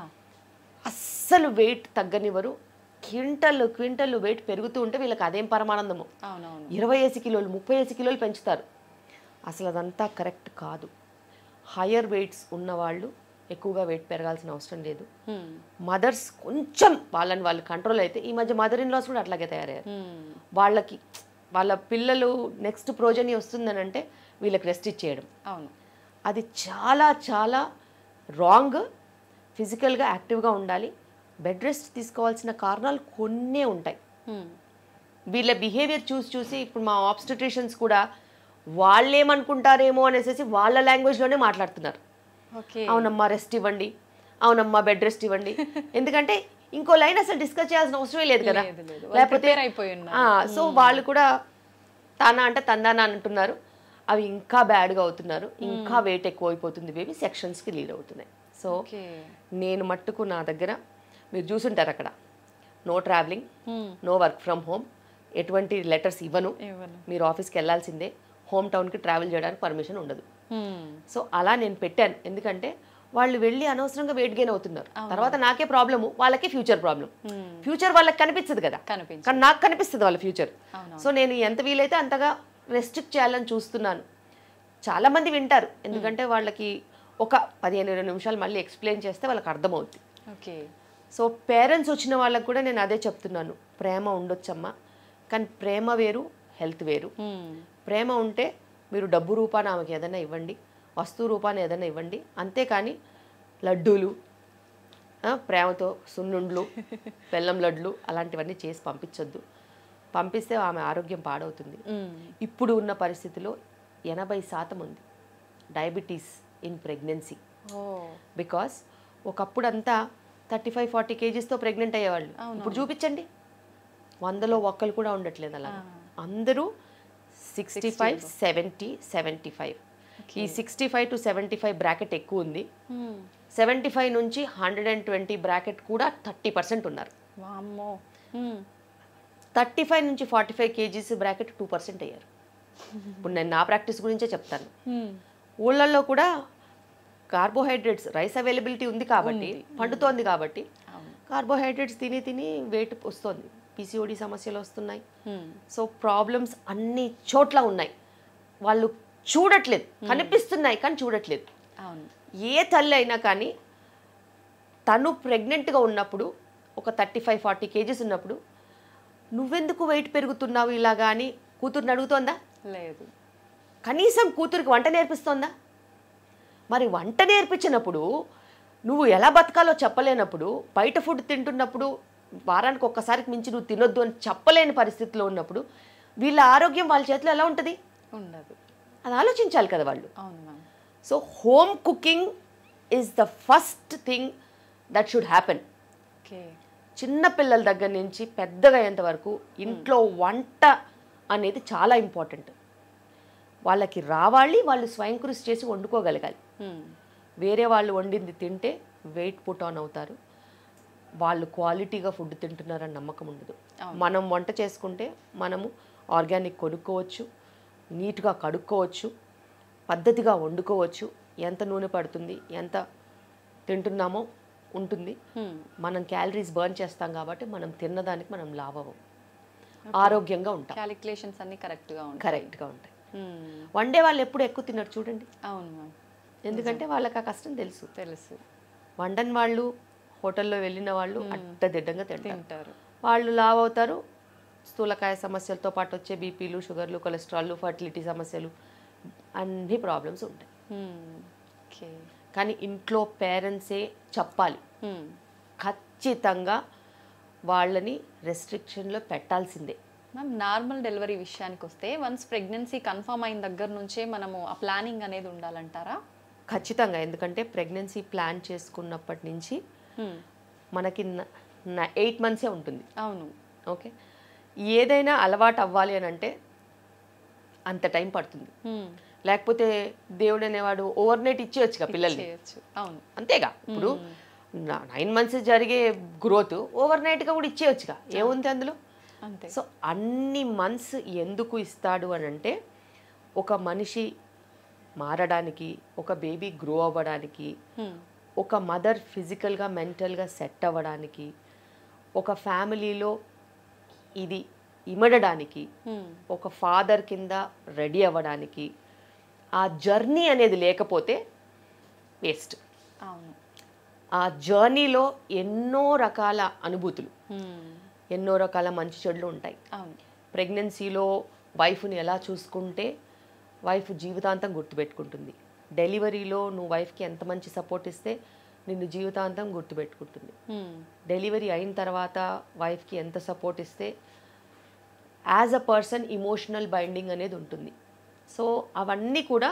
S3: అస్సలు వెయిట్ తగ్గనివ్వరు క్వింటల్ క్వింటల్ వెయిట్ పెరుగుతూ ఉంటే వీళ్ళకి అదేం పరమానందము
S2: అవునవును
S3: ఇరవై వేసి కిలోలు ముప్పై వేసి కిలోలు పెంచుతారు అసలు అదంతా కరెక్ట్ కాదు హయ్యర్ వెయిట్స్ ఉన్నవాళ్ళు ఎక్కువగా వెయిట్ పెరగాల్సిన అవసరం లేదు
S2: మ్మ్.
S3: మదర్స్ కొంచెం వాళ్ళని వాళ్ళు కంట్రోల్ అయితే ఈ మధ్య మదర్ ఇన్ లాస్ కూడా అట్లాగే తయారయ్యారు
S2: మ్మ్.
S3: వాళ్ళకి వాళ్ళ పిల్లలు నెక్స్ట్ ప్రోజని వస్తుందని అంటే వీళ్ళకి రెస్ట్ ఇచ్చేయడం
S2: అవును
S3: అది చాలా చాలా రాంగ్ ఫిజికల్గా యాక్టివ్గా ఉండాలి బెడ్ రెస్ట్ తీసుకోవాల్సిన కారణాలు కొన్నే ఉంటాయి
S2: మ్మ్.
S3: వీళ్ళ బిహేవియర్ చూసి చూసి ఇప్పుడు మా ఆబ్స్టిట్యూషన్స్ కూడా వాళ్ళేమనుకుంటారేమో అనేసి వాళ్ళ లాంగ్వేజ్లోనే మాట్లాడుతున్నారు
S2: ఓకే
S3: అవునమ్మా రెస్ట్ ఇవ్వండి అవునమ్మా బెడ్ రెస్ట్ ఇవ్వండి ఎందుకంటే ఇంకో లైన్ అసలు డిస్కస్ చేయాల్సిన అవసరమే లేదు కదా
S2: లేదు, లేదు. వాళ్ళు prepare అయిపోయి ఉన్నారు.
S3: సో వాళ్ళు కూడా తానా అంటే తందానా అంటున్నారు అవి ఇంకా బ్యాడ్గా అవుతున్నారు ఇంకా వెయిట్ ఎక్కువ అయిపోతుంది బేబీ సెక్షన్స్కి లీడ్ అవుతున్నాయి సో
S2: ఓకే
S3: నేను మట్టుకు నా దగ్గర మీరు చూసుంటారు అక్కడ no travelling
S2: hmm.
S3: No work from home ఎటువంటి లెటర్స్ ఇవ్వను
S2: ఇవ్వను
S3: మీరు ఆఫీస్కి వెళ్ళాల్సిందే హోమ్ టౌన్కి ట్రావెల్ చేయడానికి పర్మిషన్ ఉండదు
S2: మ్మ్.
S3: సో అలా నేను పెట్టాను ఎందుకంటే వాళ్ళు వెళ్ళి అనవసరంగా వెయిట్ గెయిన్ అవుతున్నారు తర్వాత నాకే ప్రాబ్లము వాళ్ళకే ఫ్యూచర్ ప్రాబ్లం
S2: మ్మ్.
S3: ఫ్యూచర్ వాళ్ళకి కనిపించదు కదా
S2: కనిపించదు.
S3: కానీ నాకు కనిపిస్తుంది వాళ్ళ ఫ్యూచర్
S2: అవునవును.
S3: సో నేను ఎంత వీలైతే అంతగా రెస్ట్రిక్ట్ చేయాలని చూస్తున్నాను చాలా మంది వింటారు ఎందుకంటే వాళ్ళకి ఒక పదిహేను ఇరవై నిమిషాలు మళ్ళీ ఎక్స్ప్లెయిన్ చేస్తే వాళ్ళకి అర్థమవుతుంది
S2: ఓకే
S3: సో పేరెంట్స్ వచ్చిన వాళ్ళకి కూడా నేను అదే చెప్తున్నాను ప్రేమ ఉండొచ్చమ్మా కానీ ప్రేమ వేరు హెల్త్ వేరు
S2: మ్మ్.
S3: ప్రేమ ఉంటే మీరు డబ్బు రూపాన ఆమెకి ఏదైనా ఇవ్వండి వస్తువు రూపాన ఏదైనా ఇవ్వండి అంతేకాని లడ్డూలు ఆ, ప్రేమతో సున్నుండ్లు బెల్లం లడ్లు అలాంటివన్నీ చేసి పంపించొద్దు పంపిస్తే ఆమె ఆరోగ్యం పాడవుతుంది
S2: మ్మ్.
S3: ఇప్పుడు ఉన్న పరిస్థితిలో ఎనభై శాతం ఉంది diabetes in pregnancy
S2: oh
S3: because ఒకప్పుడంతా థర్టీ ఫైవ్ ఫార్టీ కేజీస్తో ప్రెగ్నెంట్ అయ్యేవాళ్ళు ఇప్పుడు చూపించండి వందలో ఒక్కరు కూడా ఉండట్లేదు అలా అందరూ sixty five seventy seventy five ఈ sixty five to seventy five bracket ఎక్కువ ఉంది
S2: మ్మ్.
S3: సెవెంటీ ఫైవ్ నుంచి హండ్రెడ్ అండ్ ట్వంటీ బ్రాకెట్ కూడా థర్టీ పర్సెంట్ ఉన్నారు
S2: వామ్మో మ్మ్.
S3: థర్టీ ఫైవ్ నుంచి forty five kgs bracket two percent అయ్యారు ఇప్పుడు నేను నా ప్రాక్టీస్ గురించే చెప్తాను
S2: మ్మ్.
S3: ఊళ్ళల్లో కూడా కార్బోహైడ్రేట్స్ రైస్ అవైలబిలిటీ ఉంది కాబట్టి పండుతోంది కాబట్టి
S2: అవును
S3: కార్బోహైడ్రేట్స్ తిని తిని వెయిట్ వస్తుంది పీసీఓడి సమస్యలు వస్తున్నాయి
S2: మ్మ్.
S3: సో ప్రాబ్లమ్స్ అన్ని చోట్ల ఉన్నాయి వాళ్ళు చూడట్లేదు కనిపిస్తున్నాయి కానీ చూడట్లేదు
S2: అవును
S3: ఏ తల్లి అయినా కానీ తను ప్రెగ్నెంట్గా ఉన్నప్పుడు ఒక థర్టీ ఫైవ్ ఫార్టీ కేజీస్ ఉన్నప్పుడు నువ్వెందుకు వెయిట్ పెరుగుతున్నావు ఇలాగా అని కూతుర్ని అడుగుతోందా
S2: లేదు
S3: కనీసం కూతురికి వంట నేర్పిస్తోందా మరి వంట నేర్పించినప్పుడు నువ్వు ఎలా బతకాలో చెప్పలేనప్పుడు బయట ఫుడ్ తింటున్నప్పుడు వారానికి ఒక్కసారికి మించి నువ్వు తినొద్దు అని చెప్పలేని పరిస్థితిలో ఉన్నప్పుడు వీళ్ళ ఆరోగ్యం వాళ్ళ చేతిలో ఎలా ఉంటుంది
S2: ఉండదు
S3: అది ఆలోచించాలి కదా వాళ్ళు
S2: అవును ma'am
S3: so home cooking is the first thing that should happen
S2: okay
S3: చిన్న పిల్లల దగ్గర నుంచి పెద్దగా అయ్యేంత వరకు ఇంట్లో వంట అనేది చాలా ఇంపార్టెంట్ వాళ్ళకి రావాలి వాళ్ళు స్వయం కృషి చేసి వండుకోగలగాలి
S2: మ్మ్.
S3: వేరే వాళ్ళు వండింది తింటే వెయిట్ పుట్ ఆన్ అవుతారు వాళ్ళు క్వాలిటీగా ఫుడ్ తింటున్నారని నమ్మకం ఉండదు
S2: అవును.
S3: మనం వంట చేసుకుంటే మనము ఆర్గానిక్ కొనుక్కోవచ్చు నీట్గా కడుక్కోవచ్చు పద్ధతిగా వండుకోవచ్చు ఎంత నూనె పడుతుంది ఎంత తింటున్నామో ఉంటుంది
S2: హ్మ్.
S3: మనం క్యాలరీస్ బర్న్ చేస్తాం కాబట్టి మనం తిన్నదానికి మనం లావ్ అవ్వం ఆరోగ్యంగా ఉంటాం
S2: క్యాలిక్యులేషన్స్ అన్ని కరెక్ట్గా ఉంటాయి
S3: కరెక్ట్గా ఉంటాయి
S2: హ్మ్.
S3: వండే వాళ్ళు ఎప్పుడు ఎక్కువ తిన్నారు చూడండి
S2: అవును మ్యామ్
S3: ఎందుకంటే వాళ్ళకి ఆ కష్టం తెలుసు
S2: తెలుసు
S3: వండని వాళ్ళు హోటల్లో వెళ్ళిన వాళ్ళు అడ్డదిడ్డంగా తింటారు
S2: తింటారు
S3: వాళ్ళు లావ్ అవుతారు స్థూలకాయ సమస్యలతో పాటు వచ్చే బీపీలు షుగర్లు కొలెస్ట్రాల్ ఫర్టిలిటీ సమస్యలు అన్ని ప్రాబ్లమ్స్ ఉంటాయి
S2: హ్మ్. ఓకే
S3: కానీ ఇంట్లో పేరెంట్సే చెప్పాలి
S2: హ్మ్.
S3: ఖచ్చితంగా వాళ్ళని రెస్ట్రిక్షన్లో పెట్టాల్సిందే
S2: మ్యామ్ నార్మల్ డెలివరీ విషయానికి వస్తే వన్స్ ప్రెగ్నెన్సీ కన్ఫర్మ్ అయిన దగ్గర నుంచే మనము ఆ ప్లానింగ్ అనేది ఉండాలంటారా
S3: ఖచ్చితంగా ఎందుకంటే ప్రెగ్నెన్సీ ప్లాన్ చేసుకున్నప్పటి నుంచి
S2: హ్మ్.
S3: మనకి ఎయిట్ మంత్సే ఉంటుంది
S2: అవును
S3: ఓకే ఏదైనా అలవాటు అవ్వాలి అని అంటే అంత టైం పడుతుంది
S2: హ్మ్.
S3: లేకపోతే దేవుడు అనేవాడు ఓవర్ నైట్ ఇచ్చేయచ్చుగా పిల్లల్ని
S2: చేయొచ్చు అవును
S3: అంతేగా ఇప్పుడు నైన్ మంత్స్ జరిగే గ్రోత్ ఓవర్ నైట్గా కూడా ఇచ్చేయచ్చుగా ఏముంది అందులో
S2: అంతే
S3: సో అన్ని మంత్స్ ఎందుకు ఇస్తాడు అని అంటే ఒక మనిషి మారడానికి ఒక బేబీ గ్రో అవ్వడానికి
S2: హ్మ్.
S3: ఒక మదర్ ఫిజికల్గా మెంటల్గా సెట్ అవ్వడానికి ఒక ఫ్యామిలీలో ఇది ఇమడడానికి
S2: హ్మ్.
S3: ఒక ఫాదర్ కింద రెడీ అవ్వడానికి ఆ జర్నీ అనేది లేకపోతే వేస్ట్
S2: అవును
S3: ఆ జర్నీలో ఎన్నో రకాల అనుభూతులు
S2: హ్మ్.
S3: ఎన్నో రకాల మంచి చెడులు ఉంటాయి
S2: అవును
S3: ప్రెగ్నెన్సీలో వైఫ్ని ఎలా చూసుకుంటే వైఫ్ జీవితాంతం గుర్తుపెట్టుకుంటుంది డెలివరీలో నువ్వు వైఫ్కి ఎంత మంచి సపోర్ట్ ఇస్తే నిన్ను జీవితాంతం గుర్తుపెట్టుకుంటుంది
S2: హ్మ్.
S3: డెలివరీ అయిన తర్వాత వైఫ్కి ఎంత సపోర్ట్ ఇస్తే as a person emotional binding అనేది ఉంటుంది సో అవన్నీ కూడా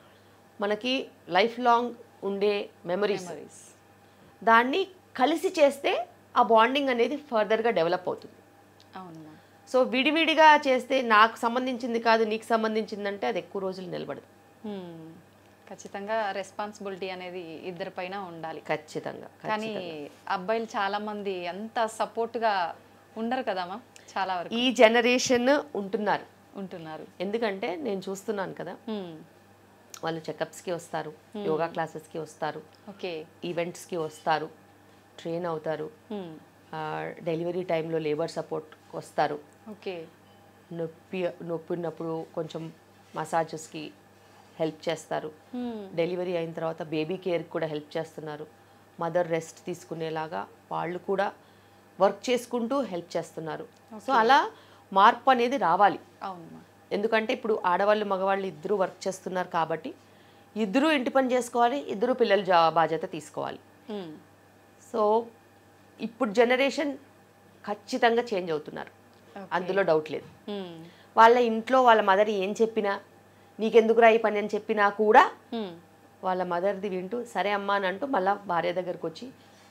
S3: మనకి లైఫ్ లాంగ్ ఉండే మెమరీస్
S2: మెమరీస్
S3: దాన్ని కలిసి చేస్తే ఆ బాండింగ్ అనేది ఫర్దర్గా డెవలప్ అవుతుంది
S2: అవును మ్యామ్
S3: సో విడివిడిగా చేస్తే నాకు సంబంధించింది కాదు నీకు సంబంధించిందంటే అది ఎక్కువ రోజులు నిలబడదు
S2: హ్మ్. ఖచ్చితంగా రెస్పాన్సిబిలిటీ అనేది ఇద్దరిపైన ఉండాలి
S3: ఖచ్చితంగా
S2: కానీ అబ్బాయిలు చాలా మంది అంత సపోర్ట్గా ఉండరు కదా మ్యామ్ చాలా వరకు
S3: ఈ జనరేషన్ ఉంటున్నారు
S2: ఉంటున్నారు
S3: ఎందుకంటే నేను చూస్తున్నాను కదా
S2: హ్మ్.
S3: వాళ్ళు చెకప్స్కి వస్తారు యోగా క్లాసెస్కి వస్తారు
S2: ఓకే
S3: ఈవెంట్స్కి వస్తారు ట్రైన్ అవుతారు
S2: హ్మ్.
S3: ఆ, డెలివరీ టైంలో లేబర్ సపోర్ట్ వస్తారు
S2: ఓకే
S3: నొప్పి నొప్పి ఉన్నప్పుడు కొంచెం మసాజెస్కి హెల్ప్ చేస్తారు
S2: హ్మ్.
S3: డెలివరీ అయిన తర్వాత బేబీ కేర్కి కూడా హెల్ప్ చేస్తున్నారు మదర్ రెస్ట్ తీసుకునేలాగా వాళ్ళు కూడా వర్క్ చేసుకుంటూ హెల్ప్ చేస్తున్నారు సో అలా మార్పు అనేది రావాలి
S2: అవును మ్యామ్
S3: ఎందుకంటే ఇప్పుడు ఆడవాళ్ళు మగవాళ్ళు ఇద్దరు వర్క్ చేస్తున్నారు కాబట్టి ఇద్దరు ఇంటి పని చేసుకోవాలి ఇద్దరు పిల్లల జా బాధ్యత తీసుకోవాలి
S2: హ్మ్.
S3: సో ఇప్పుడు జనరేషన్ ఖచ్చితంగా చేంజ్ అవుతున్నారు
S2: Okay.
S3: అందులో డౌట్ లేదు
S2: హ్మ్.
S3: వాళ్ళ ఇంట్లో వాళ్ళ మదర్ ఏం చెప్పినా నీకెందుకురా ఈ పని అని చెప్పినా కూడా
S2: హ్మ్.
S3: వాళ్ళ మదర్ది వింటూ సరే అమ్మా అని అంటూ మళ్ళీ భార్య దగ్గరకు వచ్చి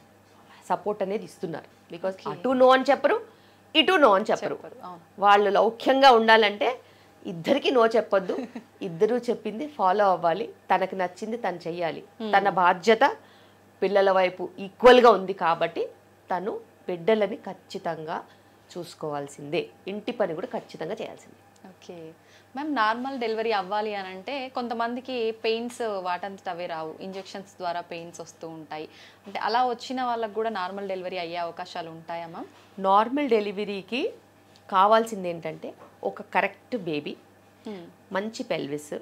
S3: సపోర్ట్ అనేది ఇస్తున్నారు బికాస్ అటు నో అని చెప్పరు ఇటు నో అని చెప్పరు
S2: చెప్పరు అవును
S3: వాళ్ళు లౌక్యంగా ఉండాలంటే ఇద్దరికి నో చెప్పొద్దు ఇద్దరూ చెప్పింది ఫాలో అవ్వాలి తనకి నచ్చింది తను చెయ్యాలి తన బాధ్యత పిల్లల వైపు ఈక్వల్గా ఉంది కాబట్టి తను బిడ్డలని ఖచ్చితంగా చూసుకోవాల్సిందే ఇంటి పని కూడా ఖచ్చితంగా చేయాల్సిందే
S2: ఓకే మ్యామ్ నార్మల్ డెలివరీ అవ్వాలి అని అంటే కొంతమందికి పెయిన్స్ వాటంతట అవే రావు ఇంజెక్షన్స్ ద్వారా పెయిన్స్ వస్తూ ఉంటాయి అంటే అలా వచ్చిన వాళ్ళకి కూడా నార్మల్ డెలివరీ అయ్యే అవకాశాలు ఉంటాయా మ్యామ్
S3: నార్మల్ డెలివరీకి కావాల్సింది ఏంటంటే ఒక కరెక్ట్ బేబీ మంచి పెల్విస్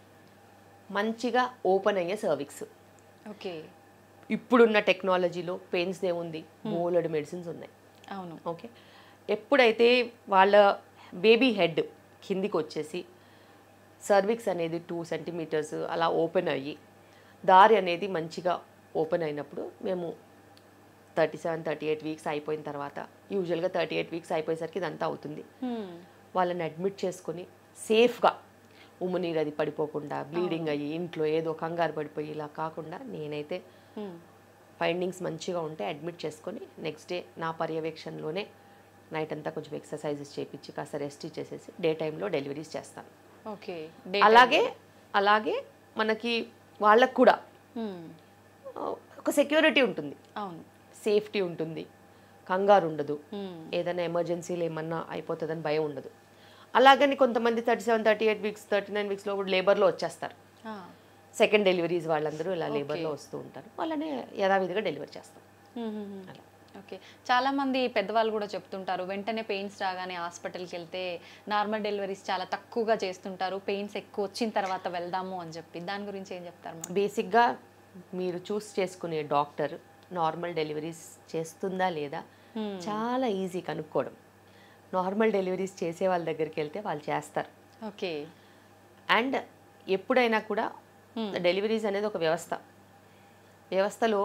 S3: మంచిగా ఓపెన్ అయ్యే సర్విక్స్
S2: ఓకే
S3: ఇప్పుడున్న టెక్నాలజీలో పెయిన్స్ ఏముంది బోలెడ్ మెడిసిన్స్ ఉన్నాయి
S2: అవును
S3: ఓకే ఎప్పుడైతే వాళ్ళ బేబీ హెడ్ కిందికి వచ్చేసి సర్విక్స్ అనేది టూ సెంటీమీటర్స్ అలా ఓపెన్ అయ్యి దారి అనేది మంచిగా ఓపెన్ అయినప్పుడు మేము thirty seven thirty eight weeks అయిపోయిన తర్వాత యూజువల్గా థర్టీ ఎయిట్ వీక్స్ అయిపోయేసరికి ఇదంతా అవుతుంది
S2: హ్మ్.
S3: వాళ్ళని అడ్మిట్ చేసుకొని సేఫ్గా ఉమ్మునీరు అది పడిపోకుండా బ్లీడింగ్ అయ్యి ఇంట్లో ఏదో కంగారు పడిపోయి ఇలా కాకుండా నేనైతే
S2: హ్మ్.
S3: ఫైండింగ్స్ మంచిగా ఉంటే అడ్మిట్ చేసుకొని నెక్స్ట్ డే నా పర్యవేక్షణలోనే నైట్ అంతా కొంచెం ఎక్సర్సైజెస్ చేపించి కాస్త రెస్ట్ ఇచ్చేసేసి డే టైంలో డెలివరీస్ చేస్తాను
S2: ఓకే డే
S3: అలాగే అలాగే మనకి వాళ్ళకు కూడా
S2: హ్మ్.
S3: ఆ, ఒక సెక్యూరిటీ ఉంటుంది
S2: అవును
S3: సేఫ్టీ ఉంటుంది కంగారు ఉండదు
S2: Hmm.
S3: ఏదైనా ఎమర్జెన్సీలు ఏమన్నా అయిపోతుందని భయం ఉండదు అలాగని కొంతమంది thirty seven thirty eight weeks thirty nine వీక్స్లో కూడా లేబర్లో వచ్చేస్తారు
S2: Ah.
S3: సెకండ్ డెలివరీస్ వాళ్ళందరూ ఇలా లేబర్లో వస్తూ ఉంటారు వాళ్ళనే యథావిధిగా డెలివరీ చేస్తాం
S2: మ్మ్. ఓకే చాలా మంది పెద్దవాళ్ళు కూడా చెప్తుంటారు వెంటనే పెయిన్స్ రాగానే హాస్పిటల్కి వెళ్తే నార్మల్ డెలివరీస్ చాలా తక్కువగా చేస్తుంటారు పెయిన్స్ ఎక్కువ వచ్చిన తర్వాత వెళ్దాము అని చెప్పి దాని గురించి ఏం చెప్తారు మా
S3: బేసిక్గా మీరు చూస్ చేసుకునే డాక్టర్ నార్మల్ డెలివరీస్ చేస్తుందా లేదా చాలా ఈజీ కనుక్కోవడం నార్మల్ డెలివరీస్ చేసే వాళ్ళ దగ్గరికి వెళ్తే వాళ్ళు చేస్తారు
S2: ఓకే
S3: అండ్ ఎప్పుడైనా కూడా డెలివరీస్ అనేది ఒక వ్యవస్థ వ్యవస్థలో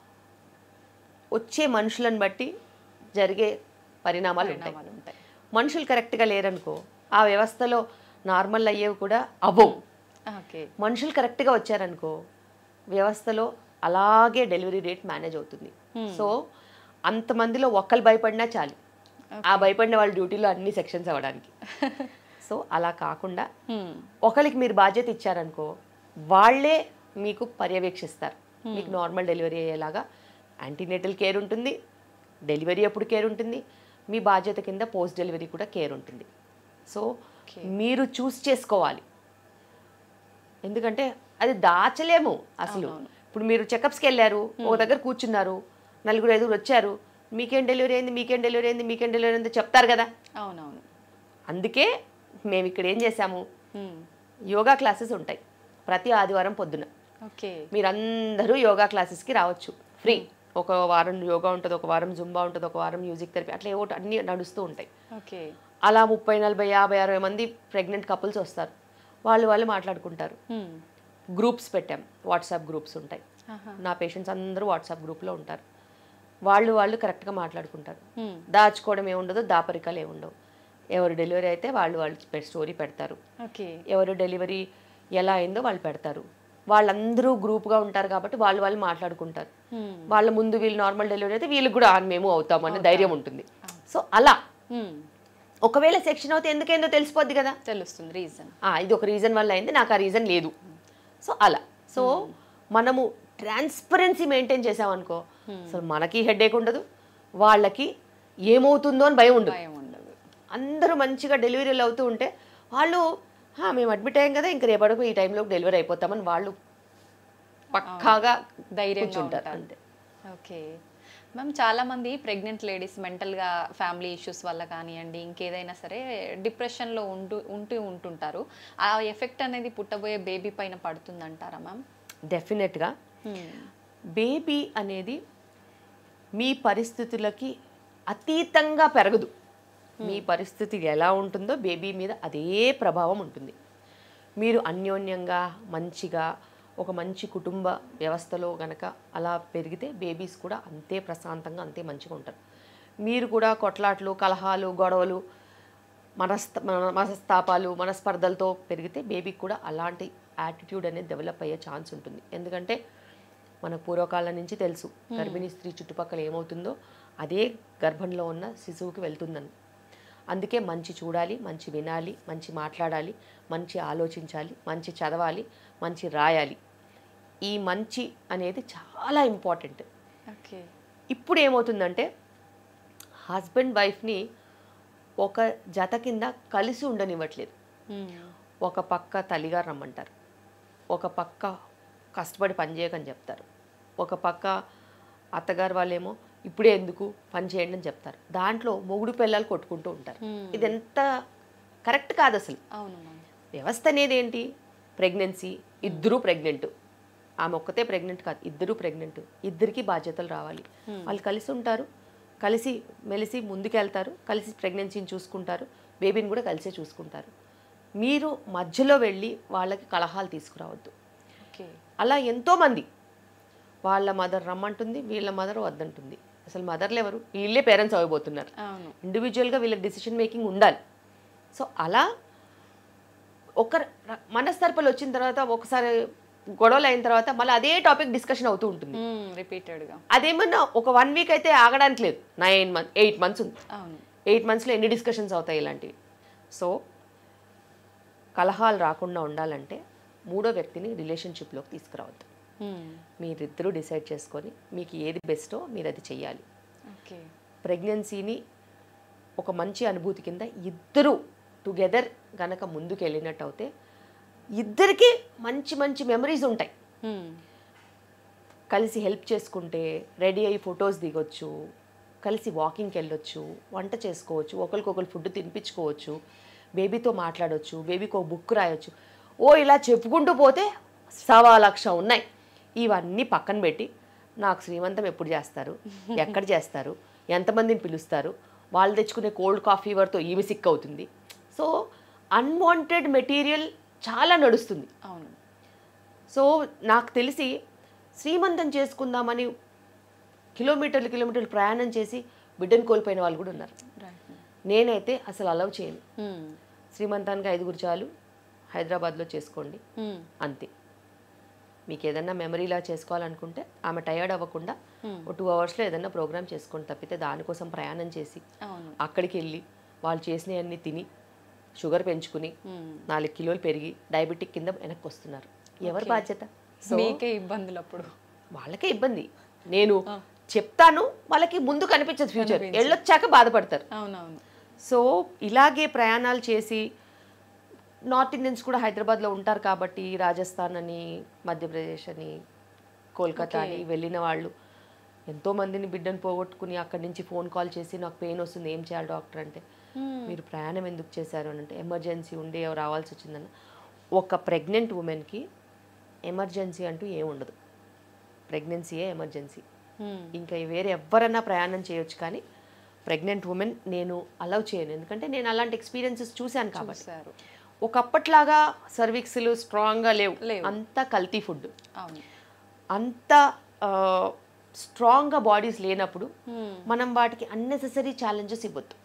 S3: వచ్చే మనుషులను బట్టి జరిగే పరిణామాలు ఉంటాయి
S2: పరిణామాలు ఉంటాయి
S3: మనుషులు కరెక్ట్గా లేరనుకో ఆ వ్యవస్థలో నార్మల్ అయ్యేవి కూడా అవ్వవు
S2: ఓకే
S3: మనుషులు కరెక్ట్గా వచ్చారనుకో వ్యవస్థలో అలాగే డెలివరీ రేట్ మేనేజ్ అవుతుంది సో అంతమందిలో ఒక్కరు భయపడినా చాలు ఆ భయపడిన వాళ్ళ డ్యూటీలో అన్ని సెక్షన్స్ అవ్వడానికి సో అలా కాకుండా ఒకరికి మీరు బాధ్యత ఇచ్చారనుకో వాళ్ళే మీకు పర్యవేక్షిస్తారు మీకు నార్మల్ డెలివరీ అయ్యేలాగా యాంటీనేటల్ కేర్ ఉంటుంది డెలివరీ అప్పుడు కేర్ ఉంటుంది మీ బాధ్యత కింద పోస్ట్ డెలివరీ కూడా కేర్ ఉంటుంది సో మీరు చూస్ చేసుకోవాలి ఎందుకంటే అది దాచలేము అసలు ఇప్పుడు మీరు చెకప్స్కి వెళ్ళారు ఒక దగ్గర కూర్చున్నారు నలుగురు ఐదుగురు వచ్చారు మీకేం డెలివరీ అయింది మీకేం డెలివరీ అయింది మీకేం డెలివరీ అయింది చెప్తారు కదా
S2: అవునవును
S3: అందుకే మేము ఇక్కడ ఏం చేసాము
S2: మ్మ్.
S3: యోగా క్లాసెస్ ఉంటాయి ప్రతి ఆదివారం పొద్దున
S2: ఓకే
S3: మీరందరూ యోగా క్లాసెస్కి రావచ్చు ఫ్రీ ఒక వారం యోగా ఉంటుంది ఒక వారం జుంబా ఉంటుంది ఒక వారం మ్యూజిక్ థెరపీ అట్లా ఏవో అన్నీ నడుస్తూ ఉంటాయి
S2: ఓకే
S3: అలా ముప్పై నలభై యాభై అరవై మంది ప్రెగ్నెంట్ కపుల్స్ వస్తారు వాళ్ళు వాళ్ళు మాట్లాడుకుంటారు
S2: మ్మ్.
S3: గ్రూప్స్ పెట్టాం వాట్సాప్ గ్రూప్స్ ఉంటాయి
S2: ఆహా.
S3: నా పేషెంట్స్ అందరూ వాట్సాప్ గ్రూప్లో ఉంటారు వాళ్ళు వాళ్ళు కరెక్ట్గా మాట్లాడుకుంటారు
S2: మ్మ్.
S3: దాచుకోవడం ఏముండదు దాపరికాలు ఏముండవు ఎవరు డెలివరీ అయితే వాళ్ళు వాళ్ళు స్టోరీ పెడతారు
S2: ఓకే
S3: ఎవరు డెలివరీ ఎలా అయిందో వాళ్ళు పెడతారు వాళ్ళందరూ గ్రూప్గా ఉంటారు కాబట్టి వాళ్ళు వాళ్ళు మాట్లాడుకుంటారు
S2: మ్మ్.
S3: వాళ్ళ ముందు వీళ్ళు నార్మల్ డెలివరీ అయితే వీళ్ళకి కూడా "ఆ, మేము అవుతామని ధైర్యం ఉంటుంది సో అలా
S2: మ్మ్.
S3: ఒకవేళ సెక్షన్ అవుతే ఎందుకైందో తెలిసిపోద్ది కదా
S2: తెలుస్తుంది రీజన్
S3: ఆ, ఇది ఒక రీజన్ వల్ల అయింది నాకు ఆ రీజన్ లేదు సో అలా సో మనము ట్రాన్స్పరెన్సీ మెయింటైన్ చేసామనుకో అసలు మనకి హెడేక్ ఉండదు వాళ్ళకి ఏమవుతుందో అని భయం ఉండదు
S2: భయం ఉండదు
S3: అందరూ మంచిగా డెలివరీలు అవుతూ ఉంటే వాళ్ళు "హా, మేము అడ్మిట్ అయ్యాం కదా ఇంక రేపటికి ఈ టైంలో డెలివరీ అయిపోతామని వాళ్ళు పక్కాగా
S2: ధైర్యంగా
S3: కూర్చుంటారు
S2: ఉంటారు.
S3: అంతే
S2: ఓకే మ్యామ్ చాలా మంది ప్రెగ్నెంట్ లేడీస్ మెంటల్గా ఫ్యామిలీ ఇష్యూస్ వల్ల కానివ్వండి ఇంకేదైనా సరే డిప్రెషన్లో ఉంటూ ఉంటూ ఉంటుంటారు ఆ ఎఫెక్ట్ అనేది పుట్టబోయే బేబీ పైన పడుతుందంటారా మ్యామ్
S3: డెఫినెట్గా బేబీ అనేది మీ పరిస్థితులకి అతీతంగా పెరగదు మీ పరిస్థితి ఎలా ఉంటుందో బేబీ మీద అదే ప్రభావం ఉంటుంది మీరు అన్యోన్యంగా మంచిగా ఒక మంచి కుటుంబ వ్యవస్థలో గనక అలా పెరిగితే బేబీస్ కూడా అంతే ప్రశాంతంగా అంతే మంచిగా ఉంటారు మీరు కూడా కొట్లాట్లు కలహాలు గొడవలు మనస్త మన- మనస్తాపాలు మనస్పర్ధలతో పెరిగితే బేబీకి కూడా అలాంటి యాటిట్యూడ్ అనేది డెవలప్ అయ్యే ఛాన్స్ ఉంటుంది ఎందుకంటే మన పూర్వకాలం నుంచి తెలుసు గర్భిణీ స్త్రీ చుట్టుపక్కల ఏమవుతుందో అదే గర్భంలో ఉన్న శిశువుకి వెళ్తుందని అందుకే మంచి చూడాలి మంచి వినాలి మంచి మాట్లాడాలి మంచి ఆలోచించాలి మంచి చదవాలి మంచి రాయాలి ఈ మంచి అనేది చాలా ఇంపార్టెంట్
S2: ఓకే
S3: ఇప్పుడు ఏమవుతుందంటే హస్బెండ్ వైఫ్ని ఒక జత కింద కలిసి ఉండనివ్వట్లేదు ఒక పక్క తల్లిగారు రమ్మంటారు ఒక పక్క కష్టపడి పని చేయకని చెప్తారు ఒక పక్క అత్తగారు వాళ్ళేమో ఇప్పుడే ఎందుకు పని చేయండి అని చెప్తారు దాంట్లో మొగుడు పిల్లలు కొట్టుకుంటూ ఉంటారు ఇది ఎంత కరెక్ట్ కాదు అసలు
S2: అవును మ్యామ్
S3: వ్యవస్థ అనేది ఏంటి ప్రెగ్నెన్సీ ఇద్దరూ ప్రెగ్నెంట్ ఆమె ఒక్కతే ప్రెగ్నెంట్ కాదు ఇద్దరూ ప్రెగ్నెంట్ ఇద్దరికి బాధ్యతలు రావాలి వాళ్ళు కలిసి ఉంటారు కలిసి మెలిసి ముందుకెళ్తారు కలిసి ప్రెగ్నెన్సీని చూసుకుంటారు బేబీని కూడా కలిసే చూసుకుంటారు మీరు మధ్యలో వెళ్ళి వాళ్ళకి కలహాలు తీసుకురావద్దు
S2: ఓకే
S3: అలా ఎంతోమంది వాళ్ళ మదర్ రమ్మంటుంది వీళ్ళ మదర్ వద్దంటుంది అసలు మదర్లు ఎవరు వీళ్ళే పేరెంట్స్ అవ్వబోతున్నారు
S2: అవును
S3: ఇండివిజువల్గా వీళ్ళకి డిసిషన్ మేకింగ్ ఉండాలి సో అలా ఒక ర- మనస్తర్పలు వచ్చిన తర్వాత ఒకసారి గొడవలు అయిన తర్వాత మళ్ళీ అదే టాపిక్ డిస్కషన్ అవుతూ ఉంటుంది
S2: రిపీటెడ్గా
S3: అదేమన్నా ఒక వన్ వీక్ అయితే ఆగడానికి లేదు నైన్ మంత్ ఎయిట్ మంత్స్ ఉంది
S2: అవును
S3: ఎయిట్ మంత్స్లో ఎన్ని డిస్కషన్స్ అవుతాయి ఇలాంటివి సో కలహాలు రాకుండా ఉండాలంటే మూడో వ్యక్తిని రిలేషన్షిప్లోకి తీసుకురావద్దు మీరిద్దరూ డిసైడ్ చేసుకొని మీకు ఏది బెస్టో మీరు అది చెయ్యాలి
S2: ఓకే
S3: ప్రెగ్నెన్సీని ఒక మంచి అనుభూతి కింద ఇద్దరు టుగెదర్ గనక ముందుకు వెళ్ళినట్టు అయితే ఇద్దరికి మంచి మంచి మెమరీస్ ఉంటాయి
S2: హ్మ్.
S3: కలిసి హెల్ప్ చేసుకుంటే రెడీ అయ్యి ఫొటోస్ దిగొచ్చు కలిసి వాకింగ్కి వెళ్ళొచ్చు వంట చేసుకోవచ్చు ఒకరికొకరు ఫుడ్ తినిపించుకోవచ్చు బేబీతో మాట్లాడొచ్చు బేబీకి ఒక బుక్ రాయొచ్చు ఓ ఇలా చెప్పుకుంటూ పోతే సవా లక్ష ఉన్నాయి ఇవన్నీ పక్కన పెట్టి నాకు శ్రీమంతం ఎప్పుడు చేస్తారు ఎక్కడ చేస్తారు ఎంతమందిని పిలుస్తారు వాళ్ళు తెచ్చుకునే కోల్డ్ కాఫీ వరతో ఈమె సిక్ అవుతుంది సో అన్వాంటెడ్ మెటీరియల్ చాలా నడుస్తుంది
S2: అవును
S3: సో నాకు తెలిసి శ్రీమంతం చేసుకుందామని కిలోమీటర్లు కిలోమీటర్లు ప్రయాణం చేసి బిడ్డను కోల్పోయిన వాళ్ళు కూడా ఉన్నారు
S2: రైట్
S3: నేనైతే అసలు అలవ్ చేయను
S2: హ్మ్.
S3: శ్రీమంతానికి ఐదుగురు చాలు హైదరాబాద్లో చేసుకోండి
S2: హ్మ్.
S3: అంతే మీకు ఏదన్నా మెమరీలా చేసుకోవాలనుకుంటే ఆమె టయర్డ్ అవ్వకుండా
S2: Hmm.
S3: ఒక టూ అవర్స్లో ఏదన్నా ప్రోగ్రామ్ చేసుకోండి తప్పితే దానికోసం ప్రయాణం చేసి
S2: అవును
S3: అక్కడికి వెళ్ళి వాళ్ళు చేసినవన్నీ తిని షుగర్ పెంచుకుని
S2: హ్మ్.
S3: నాలుగు కిలోలు పెరిగి డయాబెటిక్ కింద వెనక్కి వస్తున్నారు ఎవరి బాధ్యత సో
S2: మీకే ఇబ్బందులు అప్పుడు
S3: వాళ్ళకే ఇబ్బంది నేను చెప్తాను వాళ్ళకి ముందు కనిపించదు ఫ్యూచర్ వెళ్ళొచ్చాక బాధపడతారు
S2: అవునవును
S3: సో ఇలాగే ప్రయాణాలు చేసి నార్త్ ఇండియన్స్ కూడా హైదరాబాద్లో ఉంటారు కాబట్టి రాజస్థాన్ అని మధ్యప్రదేశ్ అని కోల్కతా అని వెళ్ళిన వాళ్ళు ఎంతో మందిని బిడ్డను పోగొట్టుకుని అక్కడి నుంచి ఫోన్ కాల్ చేసి నాకు పెయిన్ వస్తుంది ఏం చేయాలి డాక్టర్ అంటే మీరు ప్రయాణం ఎందుకు చేశారు అని అంటే ఎమర్జెన్సీ ఉండి రావాల్సి వచ్చిందన్న ఒక ప్రెగ్నెంట్ ఉమెన్కి ఎమర్జెన్సీ అంటూ ఏం ఉండదు ప్రెగ్నెన్సీయే ఎమర్జెన్సీ
S2: హ్మ్.
S3: ఇంకా వేరే ఎవరైనా ప్రయాణం చేయొచ్చు కానీ ప్రెగ్నెంట్ ఉమెన్ నేను అలౌ చేయను ఎందుకంటే నేను అలాంటి ఎక్స్పీరియన్సెస్ చూశాను కాబట్టి
S2: చూశారు
S3: ఒకప్పట్లాగా సర్వీక్స్లు స్ట్రాంగ్గా లేవు
S2: లేవు.
S3: అంతా కల్తీ ఫుడ్
S2: అవును
S3: అంత స్ట్రాంగ్గా బాడీస్ లేనప్పుడు
S2: హ్మ్.
S3: మనం వాటికి అన్నెసెసరీ ఛాలెంజెస్ ఇవ్వద్దు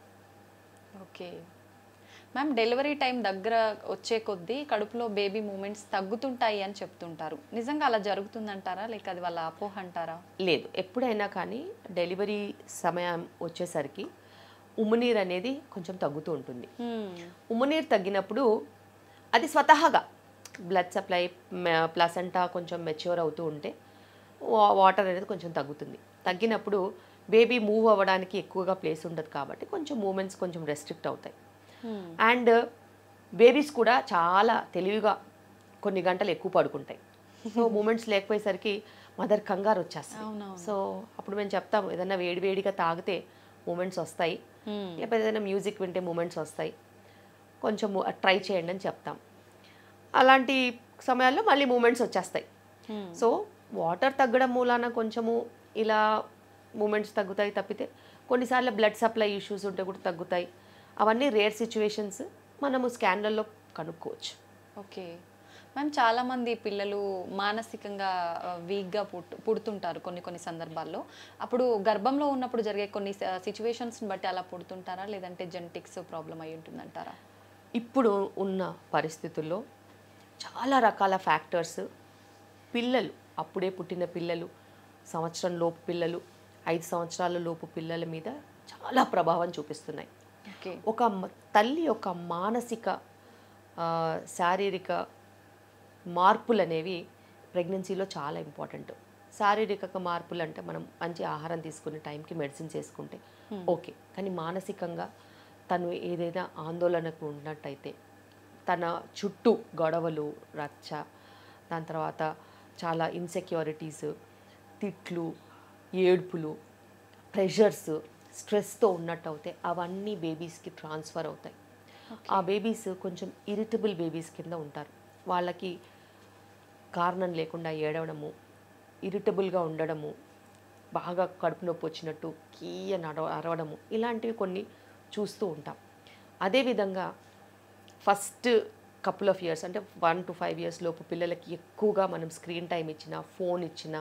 S2: ఓకే మ్యామ్ డెలివరీ టైం దగ్గర వచ్చే కొద్దీ కడుపులో బేబీ మూమెంట్స్ తగ్గుతుంటాయి అని చెప్తుంటారు నిజంగా అలా జరుగుతుందంటారా లేక అది వాళ్ళ అపోహ అంటారా
S3: లేదు ఎప్పుడైనా కానీ డెలివరీ సమయం వచ్చేసరికి ఉమ్మునీరు అనేది కొంచెం తగ్గుతూ ఉంటుంది
S2: హ్మ్.
S3: ఉమ్మునీరు తగ్గినప్పుడు అది స్వతహాగా బ్లడ్ సప్లై ప్లసంటా కొంచెం మెచ్యూర్ అవుతూ ఉంటే వా- వాటర్ అనేది కొంచెం తగ్గుతుంది తగ్గినప్పుడు బేబీ మూవ్ అవ్వడానికి ఎక్కువగా ప్లేస్ ఉండదు కాబట్టి కొంచెం మూమెంట్స్ కొంచెం రెస్ట్రిక్ట్ అవుతాయి
S2: హ్మ్.
S3: అండ్ బేబీస్ కూడా చాలా తెలివిగా కొన్ని గంటలు ఎక్కువ పడుకుంటాయి సో మూమెంట్స్ లేకపోయేసరికి మదర్ కంగారు వచ్చేస్తాయి
S2: అవునవును.
S3: సో అప్పుడు మేము చెప్తాము ఏదైనా వేడి వేడిగా తాగితే మూమెంట్స్ వస్తాయి
S2: హ్మ్.
S3: లేకపోతే ఏదైనా మ్యూజిక్ వింటే మూమెంట్స్ వస్తాయి కొంచెం ట్రై చేయండి అని చెప్తాం అలాంటి సమయాల్లో మళ్ళీ మూమెంట్స్ వచ్చేస్తాయి
S2: హ్మ్.
S3: సో వాటర్ తగ్గడం మూలాన కొంచెము ఇలా మూమెంట్స్ తగ్గుతాయి తప్పితే కొన్నిసార్లు బ్లడ్ సప్లై ఇష్యూస్ ఉంటే కూడా తగ్గుతాయి అవన్నీ రేర్ సిచ్యువేషన్స్ మనము స్కాన్లలో కనుక్కోవచ్చు
S2: ఓకే మ్యామ్ చాలా మంది పిల్లలు మానసికంగా వీక్గా పుట్టు పుడుతుంటారు కొన్ని కొన్ని సందర్భాల్లో అప్పుడు గర్భంలో ఉన్నప్పుడు జరిగే కొన్ని సిచ్యువేషన్స్ని బట్టి అలా పుడుతుంటారా లేదంటే జెనెటిక్స్ ప్రాబ్లం అయి ఉంటుందంటారా
S3: ఇప్పుడు ఉన్న పరిస్థితుల్లో చాలా రకాల ఫ్యాక్టర్స్ పిల్లలు అప్పుడే పుట్టిన పిల్లలు సంవత్సరం లోపు పిల్లలు ఐదు సంవత్సరాల లోపు పిల్లల మీద చాలా ప్రభావం చూపిస్తున్నాయి
S2: ఓకే
S3: ఒక మ- తల్లి యొక్క మానసిక ఆ, శారీరక మార్పులు అనేవి ప్రెగ్నెన్సీలో చాలా ఇంపార్టెంట్ శారీరక మార్పులు అంటే మనం మంచి ఆహారం తీసుకునే టైంకి మెడిసిన్స్ వేసుకుంటే ఓకే కానీ మానసికంగా తను ఏదైనా ఆందోళనకు ఉన్నట్టయితే తన చుట్టూ గొడవలు రచ్చ దాని తర్వాత చాలా ఇన్సెక్యూరిటీస్ తిట్లు ఏడ్పులు ప్రెషర్స్ స్ట్రెస్తో ఉన్నట్టు అవుతాయి అవన్నీ బేబీస్కి ట్రాన్స్ఫర్ అవుతాయి ఆ బేబీస్ కొంచెం ఇరిటబుల్ బేబీస్ కింద ఉంటారు వాళ్ళకి కారణం లేకుండా ఏడవడము ఇరిటబుల్గా ఉండడము బాగా కడుపు నొప్పి వచ్చినట్టు కీయ నడవ అరవడము ఇలాంటివి కొన్ని చూస్తూ ఉంటాం అదేవిధంగా ఫస్ట్ కపుల్ ఆఫ్ ఇయర్స్ అంటే వన్ టు ఫైవ్ ఇయర్స్ లోపు పిల్లలకి ఎక్కువగా మనం స్క్రీన్ టైం ఇచ్చిన ఫోన్ ఇచ్చిన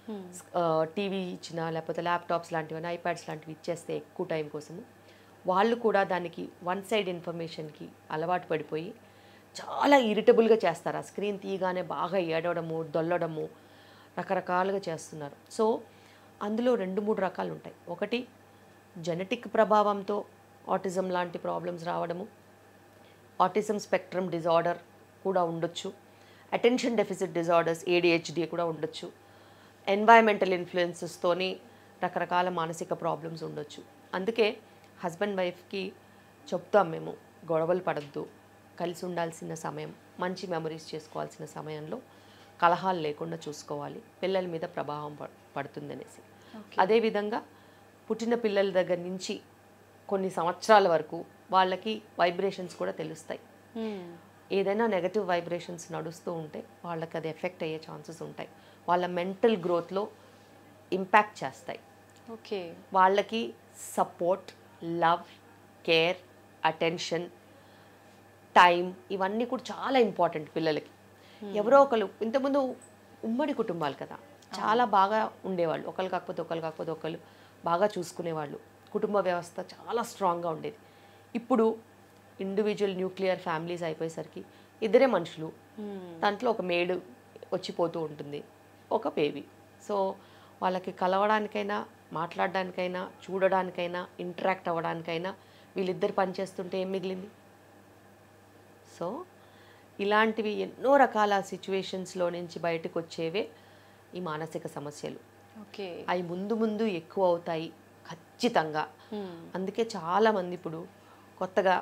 S3: టీవీ ఇచ్చిన లేకపోతే ల్యాప్టాప్స్ లాంటివి ఐప్యాడ్స్ లాంటివి ఇచ్చేస్తే ఎక్కువ టైం కోసము వాళ్ళు కూడా దానికి వన్ సైడ్ ఇన్ఫర్మేషన్కి అలవాటు పడిపోయి చాలా ఇరిటబుల్గా చేస్తారు ఆ స్క్రీన్ తీయగానే బాగా ఏడవడము దొల్లడము రకరకాలుగా చేస్తున్నారు సో అందులో రెండు మూడు రకాలు ఉంటాయి ఒకటి జెనెటిక్ ప్రభావంతో ఆటిజం లాంటి ప్రాబ్లమ్స్ రావడము ఆటిజం స్పెక్ట్రమ్ డిజార్డర్ కూడా ఉండొచ్చు అటెన్షన్ డెఫిసిట్ డిజార్డర్స్ ఏడిహెచ్డి కూడా ఉండొచ్చు ఎన్వైరన్మెంటల్ ఇన్ఫ్లుయెన్సెస్తోని రకరకాల మానసిక ప్రాబ్లమ్స్ ఉండొచ్చు అందుకే హస్బెండ్ వైఫ్కి చెప్తాం మేము గొడవలు పడద్దు కలిసి ఉండాల్సిన సమయం మంచి మెమరీస్ చేసుకోవాల్సిన సమయంలో కలహాలు లేకుండా చూసుకోవాలి పిల్లల మీద ప్రభావం ప- పడుతుందనేసి అదేవిధంగా పుట్టిన పిల్లల దగ్గర నుంచి కొన్ని సంవత్సరాల వరకు వాళ్ళకి వైబ్రేషన్స్ కూడా తెలుస్తాయి ఏదైనా నెగటివ్ వైబ్రేషన్స్ నడుస్తూ ఉంటే వాళ్ళకి అది ఎఫెక్ట్ అయ్యే ఛాన్సెస్ ఉంటాయి వాళ్ళ మెంటల్ గ్రోత్లో ఇంపాక్ట్ చేస్తాయి
S2: ఓకే
S3: వాళ్ళకి support love care attention time ఇవన్నీ కూడా చాలా ఇంపార్టెంట్ పిల్లలకి ఎవరో ఒకరు ఇంతకుముందు ఉమ్మడి కుటుంబాలు కదా చాలా బాగా ఉండేవాళ్ళు ఒకరు కాకపోతే ఒకరు కాకపోతే ఒకరు బాగా చూసుకునేవాళ్ళు కుటుంబ వ్యవస్థ చాలా స్ట్రాంగ్గా ఉండేది ఇప్పుడు ఇండివిజువల్ న్యూక్లియర్ ఫ్యామిలీస్ అయిపోయేసరికి ఇద్దరే మనుషులు దాంట్లో ఒక మేడు వచ్చిపోతూ ఉంటుంది ఒక బేబీ సో వాళ్ళకి కలవడానికైనా మాట్లాడడానికైనా చూడడానికైనా ఇంటరాక్ట్ అవ్వడానికైనా వీళ్ళిద్దరు పనిచేస్తుంటే ఏం మిగిలింది సో ఇలాంటివి ఎన్నో రకాల సిచ్యువేషన్స్లో నుంచి బయటకు వచ్చేవే ఈ మానసిక సమస్యలు
S2: ఓకే
S3: అవి ముందు ముందు ఎక్కువ అవుతాయి ఖచ్చితంగా అందుకే చాలామంది ఇప్పుడు కొత్తగా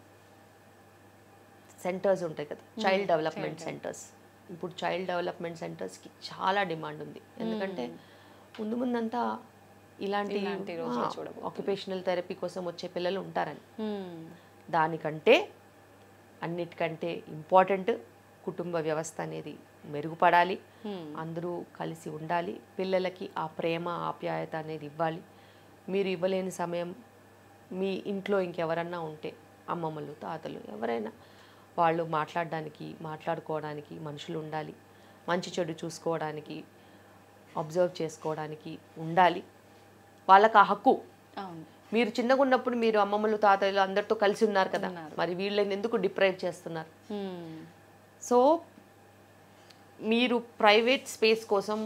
S3: సెంటర్స్ ఉంటాయి కదా చైల్డ్ డెవలప్మెంట్ సెంటర్స్ ఇప్పుడు చైల్డ్ డెవలప్మెంట్ సెంటర్స్కి చాలా డిమాండ్ ఉంది ఎందుకంటే ముందు ముందంతా ఇలాంటి
S2: ఇలాంటి రోజులు చూడబోతున్నాం.
S3: ఆక్యుపేషనల్ థెరపీ కోసం వచ్చే పిల్లలు ఉంటారని దానికంటే అన్నిటికంటే ఇంపార్టెంట్ కుటుంబ వ్యవస్థ అనేది మెరుగుపడాలి అందరూ కలిసి ఉండాలి పిల్లలకి ఆ ప్రేమ ఆప్యాయత అనేది ఇవ్వాలి మీరు ఇవ్వలేని సమయం మీ ఇంట్లో ఇంకెవరన్నా ఉంటే అమ్మమ్మలు తాతలు ఎవరైనా వాళ్ళు మాట్లాడడానికి మాట్లాడుకోవడానికి మనుషులు ఉండాలి మంచి చెడు చూసుకోవడానికి అబ్జర్వ్ చేసుకోవడానికి ఉండాలి వాళ్ళకి ఆ హక్కు
S2: అవును
S3: మీరు చిన్నగా ఉన్నప్పుడు మీరు అమ్మమ్మలు తాతయ్యలు అందరితో కలిసి ఉన్నారు కదా
S2: ఉన్నారు.
S3: మరి వీళ్ళని ఎందుకు డిప్రైవ్ చేస్తున్నారు
S2: మ్మ్.
S3: సో మీరు ప్రైవేట్ స్పేస్ కోసం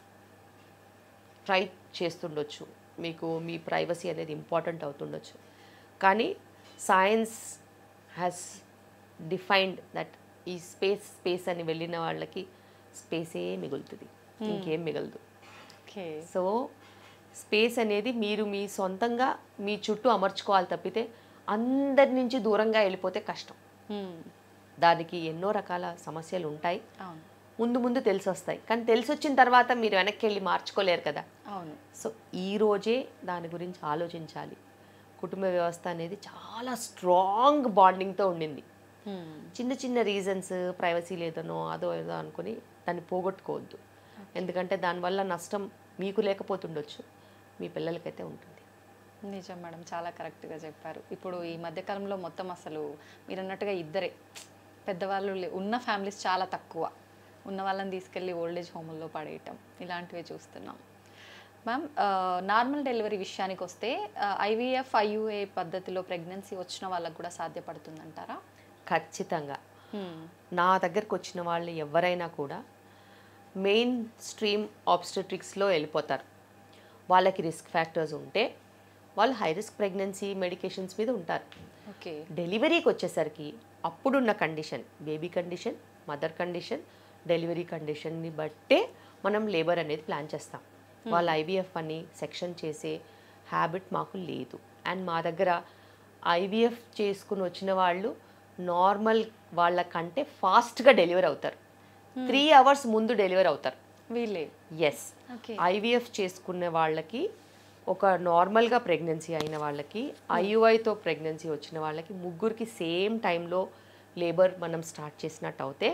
S3: ట్రై చేస్తుండొచ్చు మీకు మీ ప్రైవసీ అనేది ఇంపార్టెంట్ అవుతుండొచ్చు కానీ సైన్స్ హ్యాస్ డిఫైన్డ్ దట్ ఈ స్పేస్ స్పేస్ అని వెళ్ళిన వాళ్ళకి స్పేసే మిగులుతుంది ఇంకేం మిగలదు
S2: ఓకే
S3: సో స్పేస్ అనేది మీరు మీ సొంతంగా మీ చుట్టూ అమర్చుకోవాలి తప్పితే అందరి నుంచి దూరంగా వెళ్ళిపోతే కష్టం
S2: మ్మ్.
S3: దానికి ఎన్నో రకాల సమస్యలు ఉంటాయి
S2: అవును
S3: ముందు ముందు తెలిసి వస్తాయి కానీ తెలిసి వచ్చిన తర్వాత మీరు వెనక్కి వెళ్ళి మార్చుకోలేరు కదా
S2: అవును
S3: సో ఈ రోజే దాని గురించి ఆలోచించాలి కుటుంబ వ్యవస్థ అనేది చాలా స్ట్రాంగ్ బాండింగ్తో ఉండింది
S2: మ్మ్.
S3: చిన్న చిన్న రీజన్స్ ప్రైవసీ లేదనో అదో ఏదో అనుకుని దాన్ని పోగొట్టుకోవద్దు ఎందుకంటే దానివల్ల నష్టం మీకు లేకపోతుండొచ్చు మీ పిల్లలకైతే ఉంటుంది
S2: నిజం మేడం చాలా కరెక్ట్గా చెప్పారు ఇప్పుడు ఈ మధ్యకాలంలో మొత్తం అసలు మీరు అన్నట్టుగా ఇద్దరే పెద్దవాళ్ళు లే- ఉన్న ఫ్యామిలీస్ చాలా తక్కువ ఉన్న వాళ్ళని తీసుకెళ్ళి ఓల్డేజ్ హోముల్లో పడేయటం ఇలాంటివే చూస్తున్నాం మ్యామ్ నార్మల్ డెలివరీ విషయానికి వస్తే ఐవీఎఫ్ ఐయుఏ పద్ధతిలో ప్రెగ్నెన్సీ వచ్చిన వాళ్ళకు కూడా సాధ్యపడుతుందంటారా
S3: ఖచ్చితంగా
S2: Hmm.
S3: నా దగ్గరకు వచ్చిన వాళ్ళు ఎవరైనా కూడా మెయిన్ స్ట్రీమ్ ఆబ్స్టెట్రిక్స్లో వెళ్ళిపోతారు వాళ్ళకి రిస్క్ ఫ్యాక్టర్స్ ఉంటే వాళ్ళు హై రిస్క్ ప్రెగ్నెన్సీ మెడికేషన్స్ మీద ఉంటారు
S2: ఓకే
S3: డెలివరీకి వచ్చేసరికి అప్పుడున్న condition baby condition mother condition delivery కండిషన్ని బట్టే మనం లేబర్ అనేది ప్లాన్ చేస్తాం వాళ్ళు ఐవీఎఫ్ అని సెక్షన్ చేసే హ్యాబిట్ మాకు లేదు అండ్ మా దగ్గర ఐవీఎఫ్ చేసుకుని వచ్చిన వాళ్ళు నార్మల్ వాళ్ళకంటే ఫాస్ట్గా డెలివర్ అవుతారు త్రీ అవర్స్ ముందు డెలివర్ అవుతారు
S2: వీళ్ళే
S3: ఎస్
S2: ఓకే
S3: ఐవీఎఫ్ చేసుకునే వాళ్ళకి ఒక నార్మల్గా ప్రెగ్నెన్సీ అయిన వాళ్ళకి ఐయుఐతో ప్రెగ్నెన్సీ వచ్చిన వాళ్ళకి ముగ్గురికి సేమ్ టైంలో లేబర్ మనం స్టార్ట్ చేసినట్టు అవుతే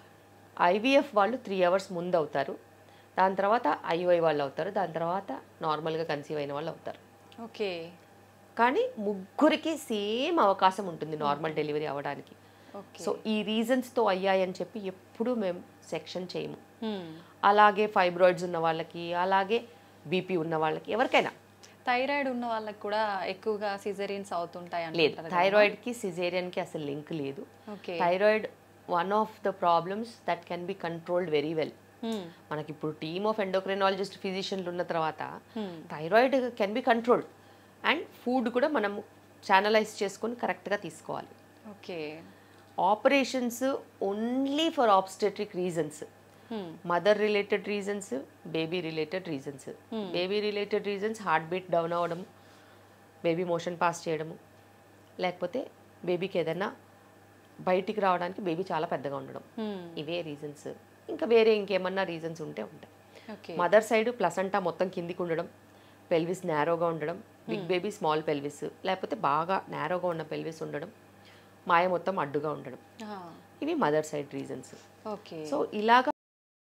S3: ఐవీఎఫ్ వాళ్ళు త్రీ అవర్స్ ముందు అవుతారు దాని తర్వాత ఐయుఐ వాళ్ళు అవుతారు దాని తర్వాత నార్మల్గా కన్సీవ్ అయిన వాళ్ళు అవుతారు
S2: ఓకే
S3: కానీ ముగ్గురికి సేమ్ అవకాశం ఉంటుంది నార్మల్ డెలివరీ అవ్వడానికి
S2: ఓకే
S3: సో ఈ రీజన్స్తో అయ్యాయని చెప్పి ఎప్పుడూ మేము సెక్షన్ చేయము
S2: Hmm.
S3: అలాగే ఫైబ్రాయిడ్స్ ఉన్న వాళ్ళకి అలాగే బీపీ ఉన్న వాళ్ళకి ఎవరికైనా
S2: థైరాయిడ్ ఉన్న వాళ్ళకి కూడా ఎక్కువగా సిజరీన్స్ అవుతుంటాయి
S3: లేదు
S2: అంటారు కదా?
S3: థైరాయిడ్కి సిజేరియన్కి అసలు లింక్ లేదు
S2: okay
S3: thyroid one of the problems that can be controlled very well
S2: Hmm.
S3: మనకి ఇప్పుడు టీమ్ ఆఫ్ ఎండోక్రైనాలజిస్ట్ ఫిజిషియన్లు ఉన్న తర్వాత
S2: Hmm.
S3: Thyroid can be controlled and food కూడా మనం ఛానలైజ్ చేసుకొని కరెక్ట్గా తీసుకోవాలి
S2: okay
S3: operations only for obstetric reasons mother related reasons baby related reasons baby related reasons heartbeat down అవ్వడం బేబీ మోషన్ పాస్ చేయడము లేకపోతే బేబీకి ఏదైనా బయటికి రావడానికి బేబీ చాలా పెద్దగా ఉండడం ఇవే రీజన్స్ ఇంకా వేరే ఇంకేమన్నా రీజన్స్ ఉంటే ఉంటాయి
S2: ఓకే
S3: మదర్ సైడ్ ప్లసంటా మొత్తం కిందికి ఉండడం పెల్విస్ నేరోగా ఉండడం బిగ్ బేబీ స్మాల్ పెల్విస్ లేకపోతే బాగా నేరోగా ఉన్న పెల్విస్ ఉండడం మాయ మొత్తం అడ్డుగా ఉండడం ఇవి mother side reasons
S2: okay
S3: so ఇలాగా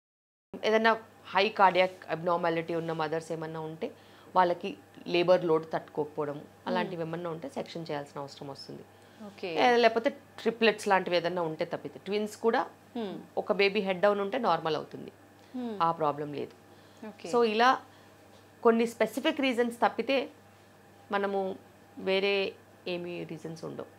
S3: ఏదైనా హై కార్డియాక్ అబ్నార్మాలిటీ ఉన్న మదర్స్ ఏమన్నా ఉంటే వాళ్ళకి లేబర్ లోడ్ తట్టుకోకపోవడం అలాంటివి ఏమన్నా ఉంటే సెక్షన్ చేయాల్సిన అవసరం వస్తుంది
S2: ఓకే
S3: ఏ, లేకపోతే ట్రిప్లెట్స్ లాంటివి ఏదన్నా ఉంటే తప్పితే ట్విన్స్ కూడా ఒక బేబీ హెడ్ డౌన్ ఉంటే నార్మల్ అవుతుంది ఆ ప్రాబ్లం లేదు
S2: ఓకే
S3: సో ఇలా కొన్ని స్పెసిఫిక్ రీజన్స్ తప్పితే మనము వేరే ఏమి రీజన్స్ ఉండవు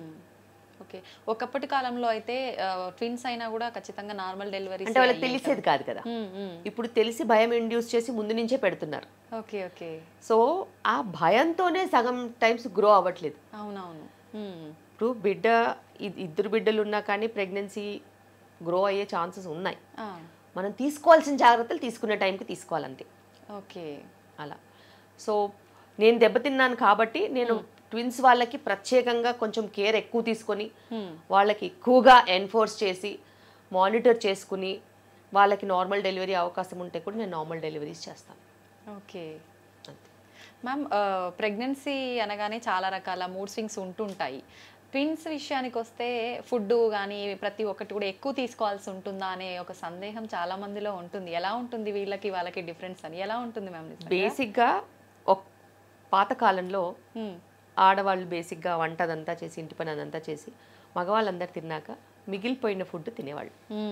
S2: ఓకే ఒకప్పటి కాలంలో అయితే ట్విన్స్ అయినా కూడా ఖచ్చితంగా నార్మల్ డెలివరీ
S3: అంటే వాళ్ళకి తెలిసేది కాదు కదా ఇప్పుడు తెలిసి భయం ఇండ్యూస్ చేసి ముందు నుంచే పెడుతున్నారు
S2: ఓకే ఓకే
S3: సో ఆ భయంతోనే సగం టైమ్స్ గ్రో అవ్వట్లేదు
S2: అవునవును మ్మ్.
S3: ఇప్పుడు బిడ్డ ఇ- ఇద్దరు బిడ్డలు ఉన్నా కానీ ప్రెగ్నెన్సీ గ్రో అయ్యే ఛాన్సెస్ ఉన్నాయి
S2: ఆ,
S3: మనం తీసుకోవాల్సిన జాగ్రత్తలు తీసుకునే టైంకి తీసుకోవాలంతే
S2: ఓకే
S3: అలా సో నేను దెబ్బతిన్నాను కాబట్టి నేను ట్విన్స్ వాళ్ళకి ప్రత్యేకంగా కొంచెం కేర్ ఎక్కువ తీసుకొని
S2: మ్మ్.
S3: వాళ్ళకి ఎక్కువగా ఎన్ఫోర్స్ చేసి మానిటర్ చేసుకుని వాళ్ళకి నార్మల్ డెలివరీ అవకాశం ఉంటే కూడా నేను నార్మల్ డెలివరీస్ చేస్తాను
S2: ఓకే
S3: అంతే
S2: మ్యామ్ ప్రెగ్నెన్సీ అనగానే చాలా రకాల మూడ్ స్వింగ్స్ ఉంటుంటాయి ట్విన్స్ విషయానికి వస్తే ఫుడ్ కానీ ప్రతి ఒక్కటి కూడా ఎక్కువ తీసుకోవాల్సి ఉంటుందా అనే ఒక సందేహం చాలా మందిలో ఉంటుంది ఎలా ఉంటుంది వీళ్ళకి వాళ్ళకి డిఫరెన్స్ అని ఎలా ఉంటుంది మ్యామ్
S3: బేసిక్గా ఒక పాతకాలంలో ఆడవాళ్ళు బేసిక్గా వంట అదంతా చేసి ఇంటి పని అదంతా చేసి మగవాళ్ళందరూ తిన్నాక మిగిలిపోయిన ఫుడ్ తినేవాళ్ళు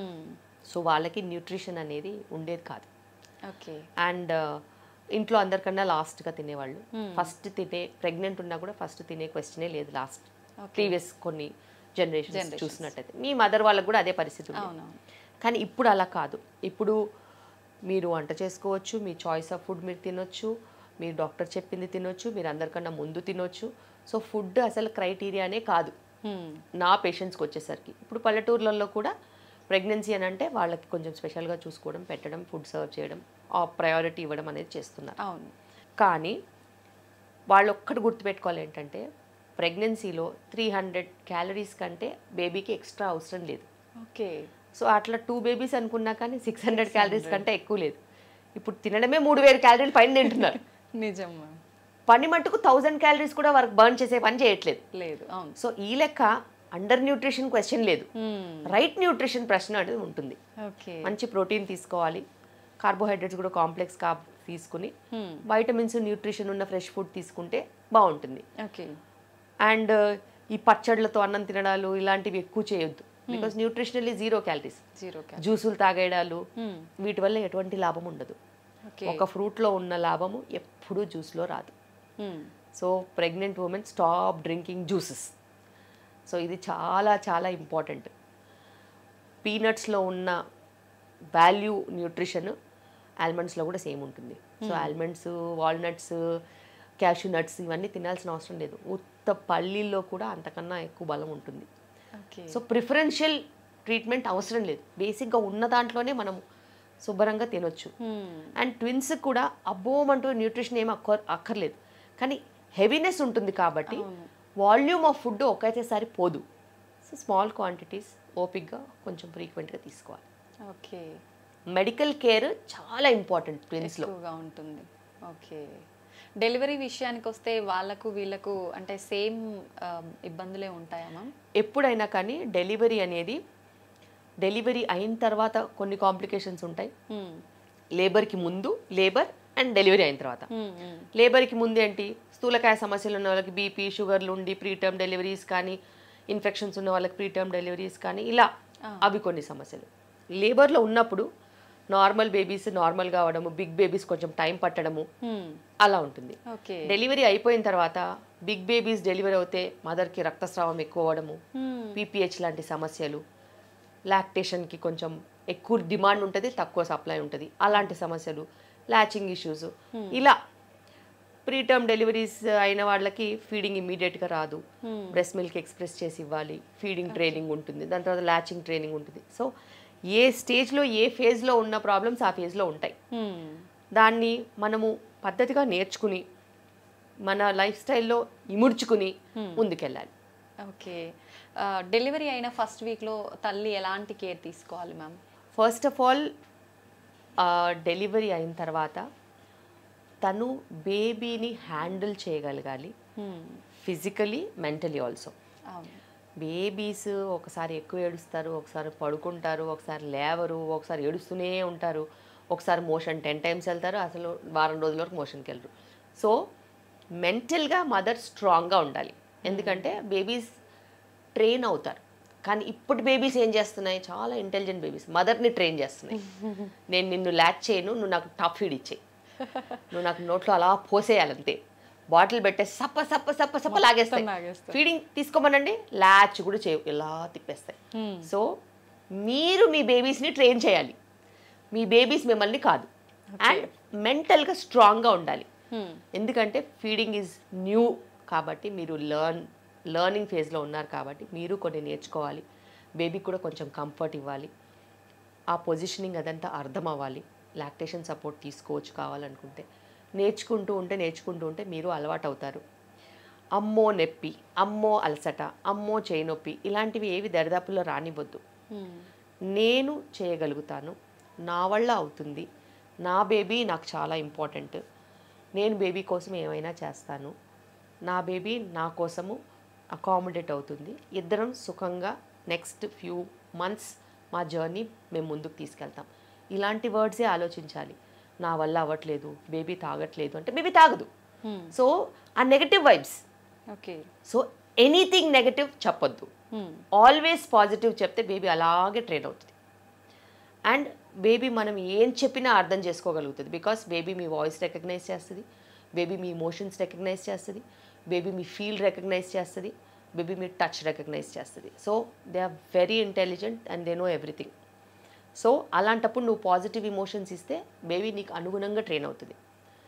S3: సో వాళ్ళకి న్యూట్రిషన్ అనేది ఉండేది కాదు
S2: ఓకే
S3: అండ్ ఇంట్లో అందరికన్నా లాస్ట్గా తినేవాళ్ళు ఫస్ట్ తినే ప్రెగ్నెంట్ ఉన్నా కూడా ఫస్ట్ తినే క్వశ్చనే లేదు లాస్ట్ ప్రీవియస్ కొన్ని జనరేషన్స్ చూసినట్టయితే మీ మదర్ వాళ్ళకి కూడా అదే పరిస్థితి ఉంది
S2: అవునవును
S3: కానీ ఇప్పుడు అలా కాదు ఇప్పుడు మీరు వంట చేసుకోవచ్చు మీ చాయిస్ ఆఫ్ ఫుడ్ మీరు తినొచ్చు మీరు డాక్టర్ చెప్పింది తినొచ్చు మీరు అందరికన్నా ముందు తినొచ్చు సో ఫుడ్ అసలు క్రైటీరియానే కాదు
S2: Hmm.
S3: నా పేషెంట్స్కి వచ్చేసరికి ఇప్పుడు పల్లెటూర్లలో కూడా ప్రెగ్నెన్సీ అని అంటే వాళ్ళకి కొంచెం స్పెషల్గా చూసుకోవడం పెట్టడం ఫుడ్ సర్వ్ చేయడం ఆ ప్రయారిటీ ఇవ్వడం అనేది చేస్తున్నారు
S2: అవును
S3: కానీ వాళ్ళు ఒక్కటి గుర్తుపెట్టుకోవాలి ఏంటంటే ప్రెగ్నెన్సీలో త్రీ హండ్రెడ్ క్యాలరీస్ కంటే బేబీకి ఎక్స్ట్రా అవసరం లేదు
S2: ఓకే
S3: సో అట్లా టూ బేబీస్ అనుకున్నా కానీ సిక్స్ హండ్రెడ్ క్యాలరీస్ కంటే ఎక్కువ లేదు ఇప్పుడు తినడమే మూడు వేల క్యాలరీలు పైన తింటున్నారు
S2: నిజం మ్యామ్
S3: పని మట్టుకు థౌజండ్ క్యాలరీస్ కూడా వర్క్ బర్న్ చేసే పని చేయట్లేదు
S2: లేదు అవును
S3: సో ఈ లెక్క అండర్ న్యూట్రిషన్ క్వశ్చన్ లేదు
S2: Hmm.
S3: రైట్ న్యూట్రిషన్ ప్రశ్న అనేది ఉంటుంది
S2: ఓకే
S3: మంచి ప్రోటీన్ తీసుకోవాలి కార్బోహైడ్రేట్స్ కూడా కాంప్లెక్స్ కాప్ తీసుకుని
S2: Hmm.
S3: వైటమిన్స్ న్యూట్రిషన్ ఉన్న ఫ్రెష్ ఫుడ్ తీసుకుంటే బాగుంటుంది
S2: ఓకే
S3: అండ్ ఈ పచ్చళ్ళతో అన్నం తినడాలు ఇలాంటివి ఎక్కువ చేయొద్దు because nutritionally zero calories
S2: zero cal
S3: జ్యూసులు తాగేయడాలు
S2: Hmm.
S3: వీటి వల్ల ఎటువంటి లాభం ఉండదు
S2: ఓకే
S3: ఒక ఫ్రూట్లో ఉన్న లాభము ఎప్పుడూ జ్యూస్లో రాదు
S2: Hmm.
S3: So pregnant women stop drinking juices so ఇది చాలా చాలా ఇంపార్టెంట్ పీనట్స్లో ఉన్న వాల్యూ న్యూట్రిషన్ ఆల్మండ్స్లో కూడా సేమ్ ఉంటుంది so almonds walnuts cashew nuts ఇవన్నీ తినాల్సిన అవసరం లేదు ఉత్త పల్లీల్లో కూడా అంతకన్నా ఎక్కువ బలం ఉంటుంది
S2: ఓకే
S3: సో ప్రిఫరెన్షియల్ ట్రీట్మెంట్ అవసరం లేదు బేసిక్గా ఉన్న దాంట్లోనే మనం శుభ్రంగా తినొచ్చు
S2: Hmm.
S3: అండ్ ట్విన్స్ కూడా అబ్బోమంటూ న్యూట్రిషన్ ఏం అక్కర్ అక్కర్లేదు కానీ హెవీనెస్ ఉంటుంది కాబట్టి వాల్యూమ్ ఆఫ్ ఫుడ్ ఒకేసారి పోదు సో స్మాల్ క్వాంటిటీస్ ఓపిక్గా కొంచెం ఫ్రీక్వెంట్గా తీసుకోవాలి
S2: ఓకే
S3: మెడికల్ కేర్ చాలా ఇంపార్టెంట్ ట్విన్స్లో
S2: ఎక్కువగా ఉంటుంది ఓకే డెలివరీ విషయానికి వస్తే వాళ్ళకు వీళ్ళకు అంటే సేమ్ ఇబ్బందులే ఉంటాయా మ్యామ్
S3: ఎప్పుడైనా కానీ డెలివరీ అనేది డెలివరీ అయిన తర్వాత కొన్ని కాంప్లికేషన్స్ ఉంటాయి లేబర్కి ముందు లేబర్ అండ్ డెలివరీ అయిన తర్వాత లేబర్కి ముందు ఏంటి స్థూలకాయ సమస్యలు ఉన్న వాళ్ళకి బీపీ షుగర్లు ఉండి ప్రీటర్మ్ డెలివరీస్ కానీ ఇన్ఫెక్షన్స్ ఉన్న వాళ్ళకి ప్రీటర్మ్ డెలివరీస్ కానీ ఇలా అవి కొన్ని సమస్యలు లేబర్లో ఉన్నప్పుడు నార్మల్ బేబీస్ నార్మల్గా అవడము బిగ్ బేబీస్ కొంచెం టైం పట్టడము అలా ఉంటుంది
S2: ఓకే
S3: డెలివరీ అయిపోయిన తర్వాత బిగ్ బేబీస్ డెలివరీ అవుతే మదర్కి రక్తస్రావం ఎక్కువ అవ్వడము పీపీహెచ్ లాంటి సమస్యలు లాక్టేషన్కి కొంచెం ఎక్కువ డిమాండ్ ఉంటుంది తక్కువ సప్లై ఉంటుంది అలాంటి సమస్యలు లాచింగ్ ఇష్యూస్ ఇలా ప్రీటర్మ్ డెలివరీస్ అయిన వాళ్ళకి ఫీడింగ్ ఇమీడియట్గా రాదు బ్రెస్ట్ మిల్క్ ఎక్స్ప్రెస్ చేసి ఇవ్వాలి ఫీడింగ్ ట్రైనింగ్ ఉంటుంది దాని తర్వాత లాచింగ్ ట్రైనింగ్ ఉంటుంది సో ఏ స్టేజ్లో ఏ ఫేజ్లో ఉన్న ప్రాబ్లమ్స్ ఆ ఫేజ్లో ఉంటాయి దాన్ని మనము పద్ధతిగా నేర్చుకుని మన లైఫ్ స్టైల్లో ఇముడ్చుకుని ముందుకెళ్ళాలి
S2: ఓకే డెలివరీ అయిన ఫస్ట్ వీక్లో తల్లి ఎలాంటి కేర్ తీసుకోవాలి ma'am
S3: first of all delivery అయిన తర్వాత తను బేబీని హ్యాండిల్ చేయగలగాలి ఫిజికలీ మెంటలీ ఆల్సో
S2: అవును
S3: బేబీస్ ఒకసారి ఎక్కువ ఏడుస్తారు ఒకసారి పడుకుంటారు ఒకసారి లేవరు ఒకసారి ఏడుస్తూనే ఉంటారు ఒకసారి మోషన్ టెన్ టైమ్స్ వెళ్తారు అసలు వారం రోజుల వరకు మోషన్కి వెళ్ళరు సో మెంటల్గా మదర్ స్ట్రాంగ్గా ఉండాలి ఎందుకంటే బేబీస్ ట్రైన్ అవుతారు కానీ ఇప్పుడు బేబీస్ ఏం చేస్తున్నాయి చాలా ఇంటెలిజెంట్ బేబీస్ మదర్ని ట్రైన్ చేస్తున్నాయి నేను నిన్ను ల్యాచ్ చేయను నువ్వు నాకు టాప్ ఫీడ్ ఇచ్చేయి నువ్వు నాకు నోట్లో అలా పోసేయాలంతే బాటిల్ పెట్టే సప్ప సప్ప సప్ప సప్ప లాగేస్తాయి
S2: లాగేస్తాయి.
S3: ఫీడింగ్ తీసుకోమనండి ల్యాచ్ కూడా చేయ ఇలా తిప్పేస్తాయి సో మీరు మీ బేబీస్ని ట్రైన్ చేయాలి మీ బేబీస్ మిమ్మల్ని కాదు అండ్ మెంటల్గా స్ట్రాంగ్గా ఉండాలి ఎందుకంటే ఫీడింగ్ ఈజ్ న్యూ కాబట్టి మీరు లర్న్ లర్నింగ్ ఫేజ్లో ఉన్నారు కాబట్టి మీరు కొన్ని నేర్చుకోవాలి బేబీకి కూడా కొంచెం కంఫర్ట్ ఇవ్వాలి ఆ పొజిషనింగ్ అదంతా అర్థం అవ్వాలి లాక్టేషన్ సపోర్ట్ తీసుకోవచ్చు కావాలనుకుంటే నేర్చుకుంటూ ఉంటే నేర్చుకుంటూ ఉంటే మీరు అలవాటు అవుతారు అమ్మో నొప్పి అమ్మో అలసట అమ్మో చేయి నొప్పి ఇలాంటివి ఏవి దరిదాపుల్లో రానివ్వద్దు నేను చేయగలుగుతాను నా వల్ల అవుతుంది నా బేబీ నాకు చాలా ఇంపార్టెంట్ నేను బేబీ కోసం ఏమైనా చేస్తాను నా బేబీ నా కోసము అకామిడేట్ అవుతుంది ఇద్దరం సుఖంగా నెక్స్ట్ ఫ్యూ మంత్స్ మా జర్నీ మేము ముందుకు తీసుకెళ్తాం ఇలాంటి వర్డ్సే ఆలోచించాలి నా వల్ల అవ్వట్లేదు బేబీ తాగట్లేదు అంటే బేబీ తాగదు సో ఆ negative vibes
S2: okay
S3: so anything negative చెప్పొద్దు ఆల్వేస్ పాజిటివ్ చెప్తే బేబీ అలాగే ట్రైన్ అవుతుంది అండ్ బేబీ మనం ఏం చెప్పినా అర్థం చేసుకోగలుగుతుంది బికాస్ బేబీ మీ వాయిస్ రికగ్నైజ్ చేస్తుంది బేబీ మీ ఇమోషన్స్ రికగ్నైజ్ చేస్తుంది బేబీ మీ ఫీల్ రికగ్నైజ్ చేస్తుంది బేబీ మీ టచ్ రికగ్నైజ్ చేస్తుంది so they are very intelligent and they know everything so అలాంటప్పుడు నువ్వు పాజిటివ్ ఇమోషన్స్ ఇస్తే బేబీ నీకు అనుగుణంగా ట్రైన్ అవుతుంది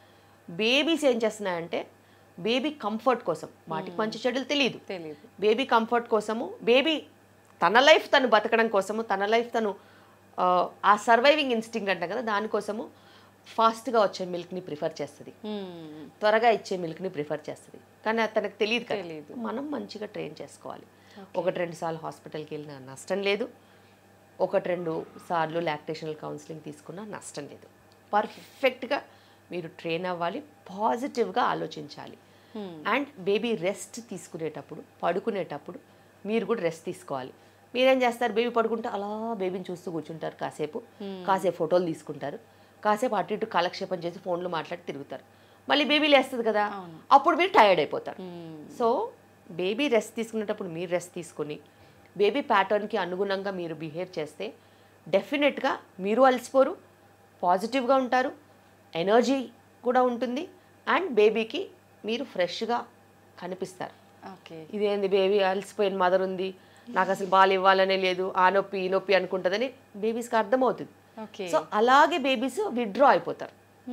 S3: బేబీస్ ఏం చేస్తున్నాయంటే బేబీ కంఫర్ట్ కోసం వాటికి మంచి చెడులు తెలియదు
S2: తెలియదు
S3: బేబీ కంఫర్ట్ కోసము బేబీ తన లైఫ్ తను బతకడం కోసము తన లైఫ్ తను ఆ, ఆ సర్వైవింగ్ ఇన్స్టింగ్ అంటాం కదా దానికోసము ఫాస్ట్గా వచ్చే మిల్క్ని ప్రిఫర్ చేస్తుంది త్వరగా ఇచ్చే మిల్క్ని ప్రిఫర్ చేస్తుంది కానీ అది తనకు తెలియదు కదా
S2: తెలీదు.
S3: మనం మంచిగా ట్రైన్ చేసుకోవాలి ఒకటి రెండు సార్లు హాస్పిటల్కి వెళ్ళినా నష్టం లేదు ఒకటి రెండు సార్లు లాక్టేషనల్ కౌన్సిలింగ్ తీసుకున్నా నష్టం లేదు పర్ఫెక్ట్గా మీరు ట్రైన్ అవ్వాలి పాజిటివ్గా ఆలోచించాలి అండ్ బేబీ రెస్ట్ తీసుకునేటప్పుడు పడుకునేటప్పుడు మీరు కూడా రెస్ట్ తీసుకోవాలి మీరేం చేస్తారు బేబీ పడుకుంటే అలా బేబీని చూస్తూ కూర్చుంటారు కాసేపు కాసేపు ఫోటోలు తీసుకుంటారు కాసేపు అటు ఇటు కాలక్షేపం చేసి ఫోన్లో మాట్లాడి తిరుగుతారు మళ్ళీ బేబీ లేస్తుంది కదా అప్పుడు మీరు టైర్డ్ అయిపోతారు సో బేబీ రెస్ట్ తీసుకునేటప్పుడు మీరు రెస్ట్ తీసుకొని బేబీ ప్యాటర్న్కి అనుగుణంగా మీరు బిహేవ్ చేస్తే డెఫినెట్గా మీరు అలసిపోరు పాజిటివ్గా ఉంటారు ఎనర్జీ కూడా ఉంటుంది అండ్ బేబీకి మీరు ఫ్రెష్గా కనిపిస్తారు
S2: ఓకే
S3: ఇదేంది బేబీ అలసిపోయిన మదర్ ఉంది నాకు అసలు బాల్ ఇవ్వాలనే లేదు ఆ నొప్పి ఈ నొప్పి అనుకుంటుందని బేబీస్కి అర్థమవుతుంది
S2: ఓకే
S3: సో అలాగే బేబీస్ విత్డ్రా అయిపోతారు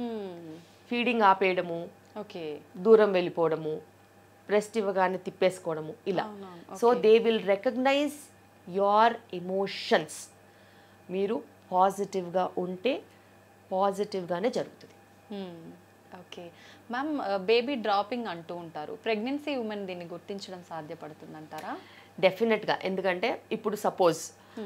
S3: ఫీడింగ్ ఆపేయడము
S2: ఓకే
S3: దూరం వెళ్ళిపోవడము బ్రెస్ట్ ఇవ్వగానే తిప్పేసుకోవడము ఇలా
S2: అవునవును.
S3: So they will recognise your emotions మీరు పాజిటివ్గా ఉంటే పాజిటివ్గానే జరుగుతుంది
S2: ఓకే మ్యామ్ బేబీ డ్రాపింగ్ అంటూ ఉంటారు ప్రెగ్నెన్సీ ఉమెన్ దీన్ని గుర్తించడం సాధ్యపడుతుందంటారా
S3: డెఫినెట్గా ఎందుకంటే ఇప్పుడు సపోజ్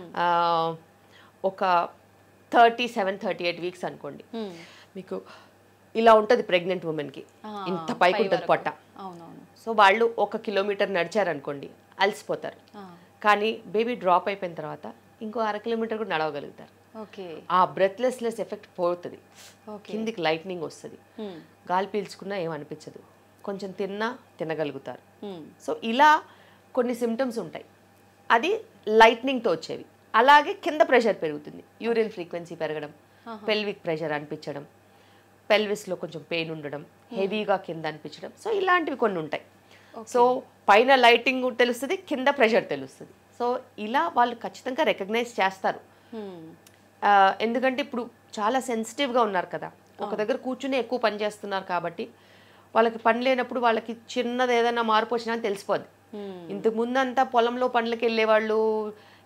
S3: ఒక thirty seven thirty eight weeks అనుకోండి మీకు ఇలా ఉంటుంది ప్రెగ్నెంట్ ఉమెన్కి
S2: ఆ,
S3: ఇంత పైకి
S2: పై
S3: ఉంటుంది
S2: వరకు.
S3: పొట్ట
S2: అవునవును
S3: సో వాళ్ళు ఒక కిలోమీటర్ నడిచారనుకోండి అలసిపోతారు
S2: ఆ,
S3: కానీ బేబీ డ్రాప్ అయిపోయిన తర్వాత ఇంకో అర కిలోమీటర్ కూడా నడవగలుగుతారు
S2: ఓకే
S3: ఆ బ్రెత్లెస్లెస్ ఎఫెక్ట్ పోతుంది
S2: ఓకే
S3: కిందికి లైట్నింగ్ వస్తుంది
S2: హ్మ్,
S3: గాలి పీల్చుకున్నా ఏం అనిపించదు కొంచెం తిన్నా తినగలుగుతారు
S2: హ్మ్,
S3: సో ఇలా కొన్ని సిమ్టమ్స్ ఉంటాయి అది లైట్నింగ్తో వచ్చేవి అలాగే కింద ప్రెషర్ పెరుగుతుంది యూరిన్ ఫ్రీక్వెన్సీ పెరగడం పెల్విక్ ప్రెషర్ అనిపించడం పెల్విస్లో కొంచెం పెయిన్ ఉండడం హెవీగా కింద అనిపించడం సో ఇలాంటివి కొన్ని ఉంటాయి సో పైన లైటింగ్ తెలుస్తుంది కింద ప్రెషర్ తెలుస్తుంది సో ఇలా వాళ్ళు ఖచ్చితంగా రికగ్నైజ్ చేస్తారు
S2: హ్మ్,
S3: ఆ, ఎందుకంటే ఇప్పుడు చాలా సెన్సిటివ్గా ఉన్నారు కదా ఒక దగ్గర కూర్చుని ఎక్కువ పని చేస్తున్నారు కాబట్టి వాళ్ళకి పని లేనప్పుడు వాళ్ళకి చిన్నది ఏదైనా మార్పు వచ్చినా తెలిసిపోద్ది
S2: హ్మ్,
S3: ఇంతకు ముందు అంతా పొలంలో పనులకు వెళ్ళేవాళ్ళు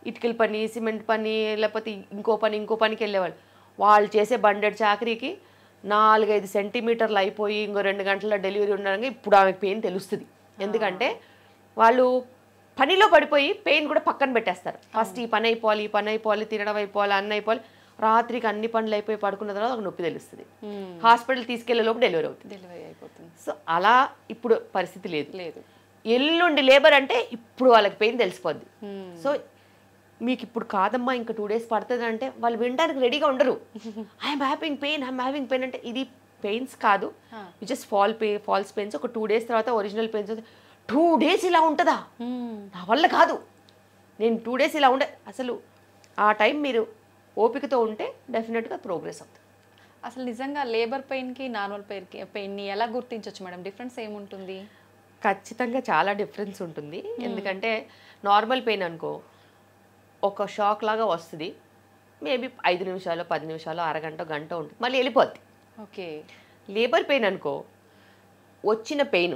S3: ఇటుకల పని సిమెంట్ పని లేకపోతే ఇంకో పని ఇంకో పనికి వెళ్ళేవాళ్ళు వాళ్ళు చేసే బండెడ్ చాకరీకి నాలుగైదు సెంటీమీటర్లు అయిపోయి ఇంకో రెండు గంటల డెలివరీ ఉండగా ఇప్పుడు ఆమెకు పెయిన్ తెలుస్తుంది ఎందుకంటే వాళ్ళు పనిలో పడిపోయి పెయిన్ కూడా పక్కన పెట్టేస్తారు ఫస్ట్ ఈ పని అయిపోవాలి ఈ పని అయిపోవాలి తినడం అయిపోవాలి అన్నీ అయిపోవాలి రాత్రికి అన్ని పనులు అయిపోయి పడుకున్న తర్వాత ఒక నొప్పి తెలుస్తుంది హాస్పిటల్ తీసుకెళ్లే లోపు డెలివరీ అవుతుంది
S2: డెలివరీ అయిపోతుంది
S3: సో అలా ఇప్పుడు పరిస్థితి లేదు
S2: లేదు
S3: ఎల్లుండి లేబర్ అంటే ఇప్పుడు వాళ్ళకి పెయిన్ తెలిసిపోద్ది
S2: Hmm.
S3: సో మీకు ఇప్పుడు కాదమ్మా ఇంకా టూ డేస్ పడుతుంది అంటే వాళ్ళు వినడానికి రెడీగా ఉండరు I'm having pain I'm having pain అంటే ఇది పెయిన్స్ కాదు
S2: Huh.
S3: జస్ట్ ఫాల్ పే ఫాల్స్ పెయిన్స్ ఒక టూ డేస్ తర్వాత ఒరిజినల్ పెయిన్స్ టూ డేస్ ఇలా ఉంటుందా
S2: Hmm.
S3: నా వల్ల కాదు నేను టూ డేస్ ఇలా ఉండే అసలు ఆ టైం మీరు ఓపికతో ఉంటే డెఫినెట్గా ప్రోగ్రెస్ అవుతుంది
S2: అసలు నిజంగా లేబర్ పెయిన్కి నార్మల్ పెయిన్కి పెయిన్ని ఎలా గుర్తించవచ్చు మేడం డిఫరెన్స్ ఏముంటుంది
S3: ఖచ్చితంగా చాలా డిఫరెన్స్ ఉంటుంది ఎందుకంటే నార్మల్ పెయిన్ అనుకో ఒక షాక్ లాగా వస్తుంది మేబీ ఐదు నిమిషాలు పది నిమిషాలు అరగంట గంట ఉంటుంది మళ్ళీ వెళ్ళిపోద్ది
S2: ఓకే
S3: లేబర్ పెయిన్ అనుకో వచ్చిన పెయిన్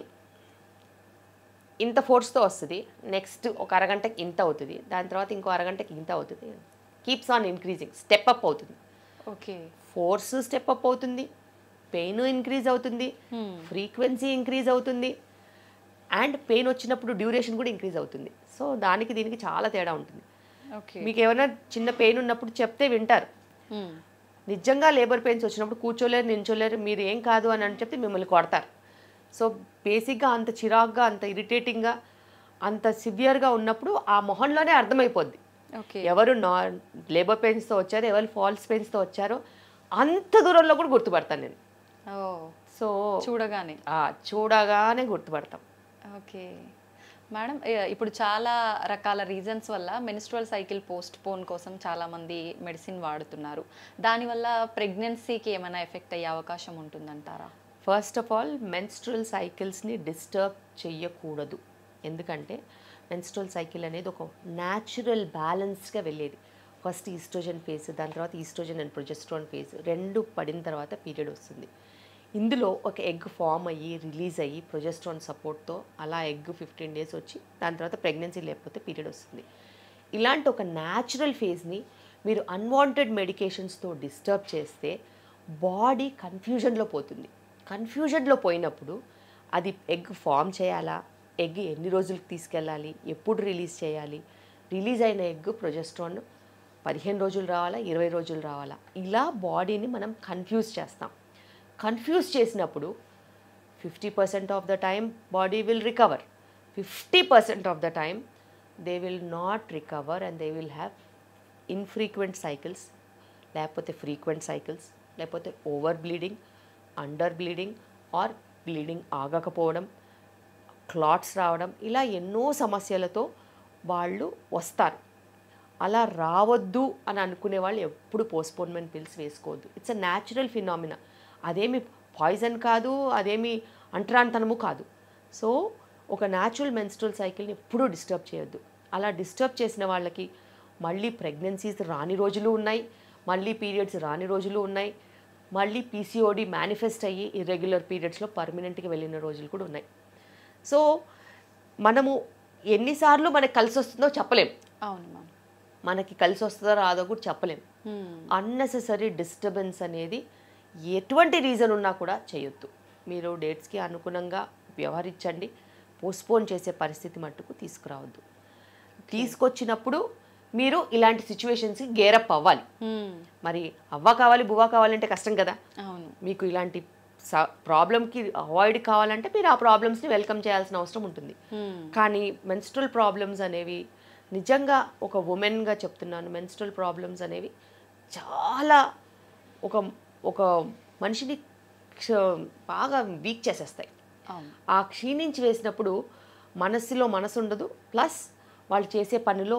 S3: ఇంత ఫోర్స్తో వస్తుంది నెక్స్ట్ ఒక అరగంటకి ఇంత అవుతుంది దాని తర్వాత ఇంకో అరగంటకి ఇంత అవుతుంది keeps on increasing step up అవుతుంది
S2: ఓకే
S3: ఫోర్స్ స్టెప్ అప్ అవుతుంది పెయిన్ ఇంక్రీజ్ అవుతుంది
S2: Hmm.
S3: ఫ్రీక్వెన్సీ ఇంక్రీజ్ అవుతుంది అండ్ పెయిన్ వచ్చినప్పుడు డ్యూరేషన్ కూడా ఇంక్రీజ్ అవుతుంది సో దానికి దీనికి చాలా తేడా ఉంటుంది
S2: ఓకే
S3: మీకు ఏమైనా చిన్న పెయిన్ ఉన్నప్పుడు చెప్తే వింటారు నిజంగా లేబర్ పెయిన్స్ వచ్చినప్పుడు కూర్చోలేరు నించోలేరు మీరు ఏం కాదు అని అని చెప్తే మిమ్మల్ని కొడతారు సో బేసిక్గా అంత చిరాగ్గా అంత ఇరిటేటింగ్గా అంత సివియర్గా ఉన్నప్పుడు ఆ మొహంలోనే అర్థమైపోద్ది
S2: ఓకే
S3: ఎవరు నా లేబర్ పెయిన్స్తో వచ్చారో ఎవరు ఫాల్స్ పెయిన్స్తో వచ్చారో అంత దూరంలో కూడా గుర్తుపడతాను నేను
S2: ఓ
S3: సో
S2: చూడగానే
S3: ఆ, చూడగానే గుర్తుపడతాం
S2: ఓకే మేడం ఏ- ఇప్పుడు చాలా రకాల రీజన్స్ వల్ల మెనిస్ట్రువల్ సైకిల్ పోస్ట్ పోన్ కోసం చాలా మంది మెడిసిన్ వాడుతున్నారు దానివల్ల ప్రెగ్నెన్సీకి ఏమైనా ఎఫెక్ట్ అయ్యే అవకాశం ఉంటుందంటారా
S3: ఫస్ట్ ఆఫ్ ఆల్ మెన్స్ట్రల్ సైకిల్స్ని డిస్టర్బ్ చెయ్యకూడదు ఎందుకంటే మెన్స్ట్రల్ సైకిల్ అనేది ఒక న్యాచురల్ బ్యాలెన్స్గా వెళ్ళేది ఫస్ట్ ఈస్ట్రోజన్ ఫేజ్ దాని తర్వాత ఈస్ట్రోజన్ అండ్ ప్రొజెస్ట్రాన్ ఫేజ్ రెండు పడిన తర్వాత పీరియడ్ వస్తుంది ఇందులో ఒక ఎగ్ ఫామ్ అయ్యి రిలీజ్ అయ్యి ప్రొజెస్ట్రాన్ సపోర్ట్తో అలా ఎగ్ ఫిఫ్టీన్ డేస్ వచ్చి దాని తర్వాత ప్రెగ్నెన్సీ లేకపోతే పీరియడ్ వస్తుంది ఇలాంటి ఒక న్యాచురల్ ఫేజ్ని మీరు అన్వాంటెడ్ మెడికేషన్స్తో డిస్టర్బ్ చేస్తే బాడీ కన్ఫ్యూజన్లో పోతుంది కన్ఫ్యూజన్లో పోయినప్పుడు అది ఎగ్ ఫామ్ చేయాలా ఎగ్ ఎన్ని రోజులకు తీసుకెళ్ళాలి ఎప్పుడు రిలీజ్ చేయాలి రిలీజ్ అయిన ఎగ్ ప్రొజెస్ట్రాన్ పదిహేను రోజులు రావాలా ఇరవై రోజులు రావాలా ఇలా బాడీని మనం కన్ఫ్యూజ్ చేస్తాం కన్ఫ్యూజ్ చేసినప్పుడు fifty percent of the time body will recover fifty percent of the time they will not recover and they will have infrequent cycles లేకపోతే ఫ్రీక్వెంట్ సైకిల్స్ లేకపోతే over bleeding under bleeding or bleeding ఆగకపోవడం clots రావడం ఇలా ఎన్నో సమస్యలతో వాళ్ళు వస్తారు అలా రావద్దు అని అనుకునే వాళ్ళు ఎప్పుడు పోస్ట్పోన్మెంట్ పిల్స్ వేసుకోవద్దు ఇట్స్ అ న్యాచురల్ ఫినామినా అదేమి పాయిజన్ కాదు అదేమి అంటరాంతనము కాదు సో ఒక న్యాచురల్ మెన్స్ట్రల్ సైకిల్ని ఎప్పుడూ డిస్టర్బ్ చేయొద్దు అలా డిస్టర్బ్ చేసిన వాళ్ళకి మళ్ళీ ప్రెగ్నెన్సీస్ రాని రోజులు ఉన్నాయి మళ్ళీ పీరియడ్స్ రాని రోజులు ఉన్నాయి మళ్ళీ పీసీఓడి మేనిఫెస్ట్ అయ్యి ఇర్రెగ్యులర్ పీరియడ్స్లో పర్మనెంట్గా వెళ్ళిన రోజులు కూడా ఉన్నాయి సో మనము ఎన్నిసార్లు మనకి కలిసి వస్తుందో చెప్పలేం
S2: అవును మ్యామ్
S3: మనకి కలిసి వస్తుందో రాదో కూడా చెప్పలేం
S2: Hmm.
S3: అన్నెసెసరీ డిస్టర్బెన్స్ అనేది ఎటువంటి రీజన్ ఉన్నా కూడా చేయొద్దు మీరు డేట్స్కి అనుగుణంగా వ్యవహరించండి పోస్ట్పోన్ చేసే పరిస్థితి మట్టుకు తీసుకురావద్దు తీసుకొచ్చినప్పుడు మీరు ఇలాంటి సిచ్యువేషన్స్కి గేరప్ అవ్వాలి
S2: Hmm.
S3: మరి అవ్వ కావాలి బువ్వ కావాలంటే కష్టం కదా
S2: అవును
S3: మీకు ఇలాంటి ప్రాబ్లంకి అవాయిడ్ కావాలంటే మీరు ఆ ప్రాబ్లమ్స్ని వెల్కమ్ చేయాల్సిన అవసరం ఉంటుంది
S2: Hmm.
S3: కానీ మెన్స్ట్రల్ ప్రాబ్లమ్స్ అనేవి నిజంగా ఒక ఉమెన్గా చెప్తున్నాను మెన్స్ట్రల్ ప్రాబ్లమ్స్ అనేవి చాలా ఒక ఒక మనిషిని క్ష- బాగా వీక్ చేసేస్తాయి
S2: అవును
S3: ఆ క్షీణించి వేసినప్పుడు మనస్సులో మనసు ఉండదు ప్లస్ వాళ్ళు చేసే పనిలో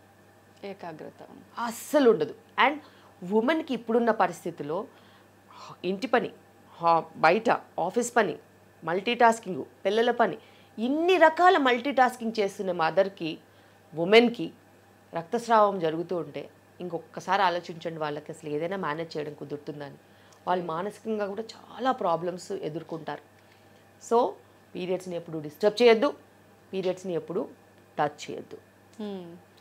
S2: ఏకాగ్రత
S3: అస్సలు ఉండదు అండ్ ఉమెన్కి ఇప్పుడున్న పరిస్థితిలో ఇంటి పని హా- బయట ఆఫీస్ పని మల్టీ టాస్కింగ్ పిల్లల పని ఇన్ని రకాల మల్టీ టాస్కింగ్ చేస్తున్న మదర్కి ఉమెన్కి రక్తస్రావం జరుగుతూ ఉంటే ఇంకొకసారి ఆలోచించండి వాళ్ళకి అసలు ఏదైనా మేనేజ్ చేయడం కుదురుతుందని వాళ్ళు మానసికంగా కూడా చాలా ప్రాబ్లమ్స్ ఎదుర్కొంటారు సో పీరియడ్స్ని ఎప్పుడు డిస్టర్బ్ చేయొద్దు పీరియడ్స్ని ఎప్పుడు టచ్ చేయొద్దు
S2: మ్మ్.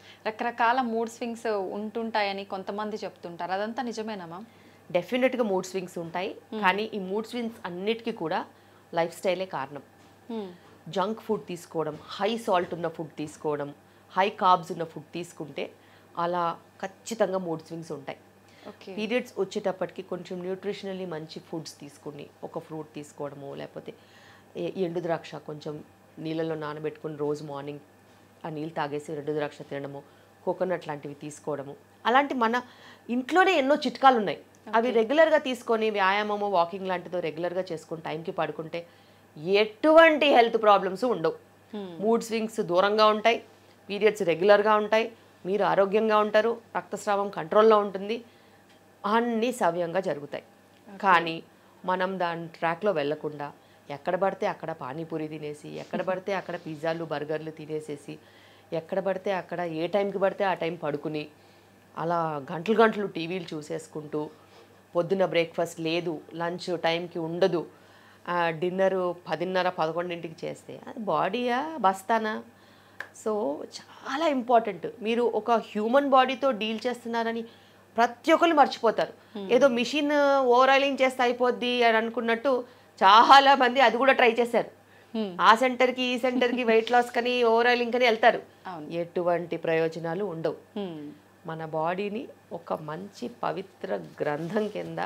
S2: రకరకాల మూడ్ స్వింగ్స్ ఉంటుంటాయని కొంతమంది చెప్తుంటారు అదంతా నిజమేనా మ్యామ్
S3: డెఫినెట్గా మూడ్ స్వింగ్స్ ఉంటాయి కానీ ఈ మూడ్ స్వింగ్స్ అన్నిటికీ కూడా లైఫ్ స్టైలే కారణం జంక్ ఫుడ్ తీసుకోవడం హై సాల్ట్ ఉన్న ఫుడ్ తీసుకోవడం హై కార్బ్స్ ఉన్న ఫుడ్ తీసుకుంటే అలా ఖచ్చితంగా మూడ్ స్వింగ్స్ ఉంటాయి
S2: ఓకే
S3: పీరియడ్స్ వచ్చేటప్పటికి కొంచెం న్యూట్రిషనల్లీ మంచి ఫుడ్స్ తీసుకుని ఒక ఫ్రూట్ తీసుకోవడము లేకపోతే ఏ- ఎండు ద్రాక్ష కొంచెం నీళ్ళలో నానబెట్టుకుని రోజు మార్నింగ్ ఆ నీళ్ళు తాగేసి ఎండు ద్రాక్ష తినడము కోకోనట్ లాంటివి తీసుకోవడము అలాంటి మన ఇంట్లోనే ఎన్నో చిట్కాలు ఉన్నాయి అవి రెగ్యులర్గా తీసుకొని వ్యాయామము వాకింగ్ లాంటిదో రెగ్యులర్గా చేసుకుని టైంకి పడుకుంటే ఎటువంటి హెల్త్ ప్రాబ్లమ్స్ ఉండవు మూడ్ స్వింగ్స్ దూరంగా ఉంటాయి పీరియడ్స్ రెగ్యులర్గా ఉంటాయి మీరు ఆరోగ్యంగా ఉంటారు రక్తస్రావం కంట్రోల్లో ఉంటుంది అన్నీ సవ్యంగా జరుగుతాయి కానీ మనం దాని ట్రాక్లో వెళ్ళకుండా ఎక్కడ పడితే అక్కడ పానీపూరి తినేసి ఎక్కడ పడితే అక్కడ పిజ్జాలు బర్గర్లు తినేసేసి ఎక్కడ పడితే అక్కడ ఏ టైంకి పడితే ఆ టైం పడుకుని అలా గంటలు గంటలు టీవీలు చూసేసుకుంటూ పొద్దున బ్రేక్ఫాస్ట్ లేదు లంచ్ టైంకి ఉండదు డిన్నర్ పదిన్నర పదకొండింటికి చేస్తే అది బాడీయా బస్తానా సో చాలా ఇంపార్టెంట్ మీరు ఒక హ్యూమన్ బాడీతో డీల్ చేస్తున్నారని ప్రతి ఒక్కరు మర్చిపోతారు ఏదో మిషన్ ఓవర్ ఆయిలింగ్ చేస్తే అయిపోద్ది అని అనుకున్నట్టు చాలా మంది అది కూడా ట్రై చేశారు ఆ సెంటర్కి ఈ సెంటర్కి వెయిట్ లాస్ కని ఓవర్ ఆయిలింగ్ కని వెళ్తారు
S2: అవును.
S3: ఎటువంటి ప్రయోజనాలు ఉండవు మన బాడీని ఒక మంచి పవిత్ర గ్రంథం కింద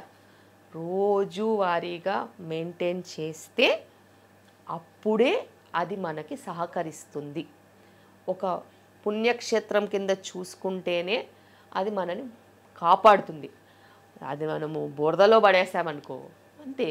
S3: రోజువారీగా మెయింటైన్ చేస్తే అప్పుడే అది మనకి సహకరిస్తుంది ఒక పుణ్యక్షేత్రం కింద చూసుకుంటేనే అది మనని కాపాడుతుంది అది మనము బురదలో పడేసామనుకో అంతే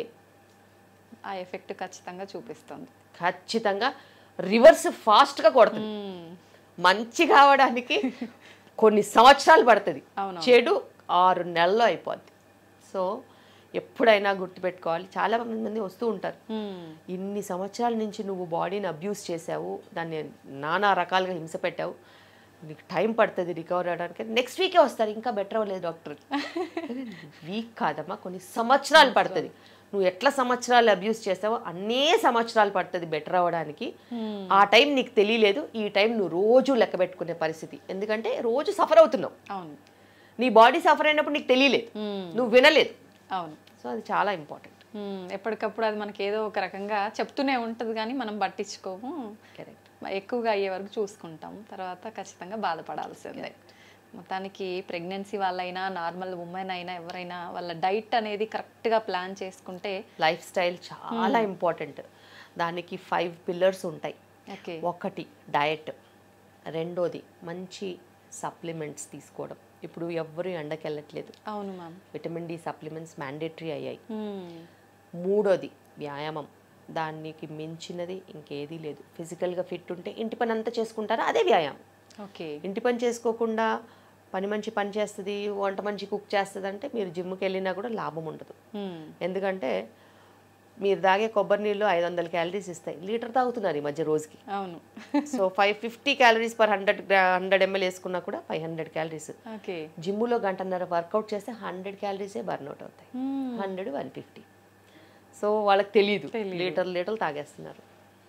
S2: ఆ ఎఫెక్ట్ ఖచ్చితంగా చూపిస్తుంది
S3: ఖచ్చితంగా రివర్స్ ఫాస్ట్గా కొడుతుంది మంచి కావడానికి కొన్ని సంవత్సరాలు పడుతుంది
S2: అవును.
S3: చెడు ఆరు నెలల్లో అయిపోద్ది సో ఎప్పుడైనా గుర్తుపెట్టుకోవాలి చాలా మంది వస్తూ ఉంటారు ఇన్ని సంవత్సరాల నుంచి నువ్వు బాడీని అబ్యూస్ చేసావు దాన్ని నానా రకాలుగా హింస పెట్టావు నీకు టైం పడుతుంది రికవర్ అవడానికి నెక్స్ట్ వీకే వస్తారు ఇంకా బెటర్ అవ్వలేదు డాక్టర్ వీక్ కాదమ్మా కొన్ని సంవత్సరాలు పడుతుంది నువ్వు ఎట్లా సంవత్సరాలు అబ్యూస్ చేసావో అన్నే సంవత్సరాలు పడుతుంది బెటర్ అవ్వడానికి ఆ టైం నీకు తెలియలేదు ఈ టైం నువ్వు రోజు లెక్క పెట్టుకునే పరిస్థితి ఎందుకంటే రోజు సఫర్ అవుతున్నావు
S2: అవును
S3: నీ బాడీ సఫర్ అయినప్పుడు నీకు తెలియలేదు నువ్వు వినలేదు
S2: అవును
S3: సో అది చాలా ఇంపార్టెంట్
S2: మ్మ్. ఎప్పటికప్పుడు అది మనకి ఏదో ఒక రకంగా చెప్తూనే ఉంటుంది కానీ మనం పట్టించుకోము
S3: కరెక్ట్
S2: ఎక్కువగా అయ్యే వరకు చూసుకుంటాం తర్వాత ఖచ్చితంగా బాధపడాల్సిందే మొత్తానికి ప్రెగ్నెన్సీ వాళ్ళైనా నార్మల్ ఉమెన్ అయినా ఎవరైనా వాళ్ళ డైట్ అనేది కరెక్ట్గా ప్లాన్ చేసుకుంటే
S3: లైఫ్ స్టైల్ చాలా ఇంపార్టెంట్ దానికి ఫైవ్ పిల్లర్స్ ఉంటాయి
S2: ఓకే
S3: ఒకటి డయట్ రెండోది మంచి సప్లిమెంట్స్ తీసుకోవడం ఇప్పుడు ఎవ్వరూ ఎండకి వెళ్ళట్లేదు
S2: అవును ma'am
S3: vitamin D supplements mandatory అయ్యాయి మూడోది వ్యాయామం దానికి మించినది ఇంకేదీ లేదు ఫిజికల్గా ఫిట్ ఉంటే ఇంటి పని అంతా చేసుకుంటారా అదే వ్యాయామం
S2: ఓకే
S3: ఇంటి పని చేసుకోకుండా పని మంచి పని చేస్తుంది వంట మంచి కుక్ చేస్తుంది అంటే మీరు జిమ్కి వెళ్ళినా కూడా లాభం ఉండదు ఎందుకంటే మీరు తాగే కొబ్బరి నీళ్ళు ఐదు వందల క్యాలరీస్ ఇస్తాయి లీటర్ తాగుతున్నారు ఈ మధ్య రోజుకి
S2: అవును
S3: so five fifty calories per hundred hundred ml వేసుకున్నా కూడా ఫైవ్ హండ్రెడ్ క్యాలరీస్
S2: ఓకే
S3: జిమ్లో గంటన్నర వర్కౌట్ చేస్తే హండ్రెడ్ క్యాలరీసే బర్న్అవుట్ అవుతాయి హండ్రెడ్ వన్ ఫిఫ్టీ సో వాళ్ళకి తెలియదు లీటర్ లీటర్లు తాగేస్తున్నారు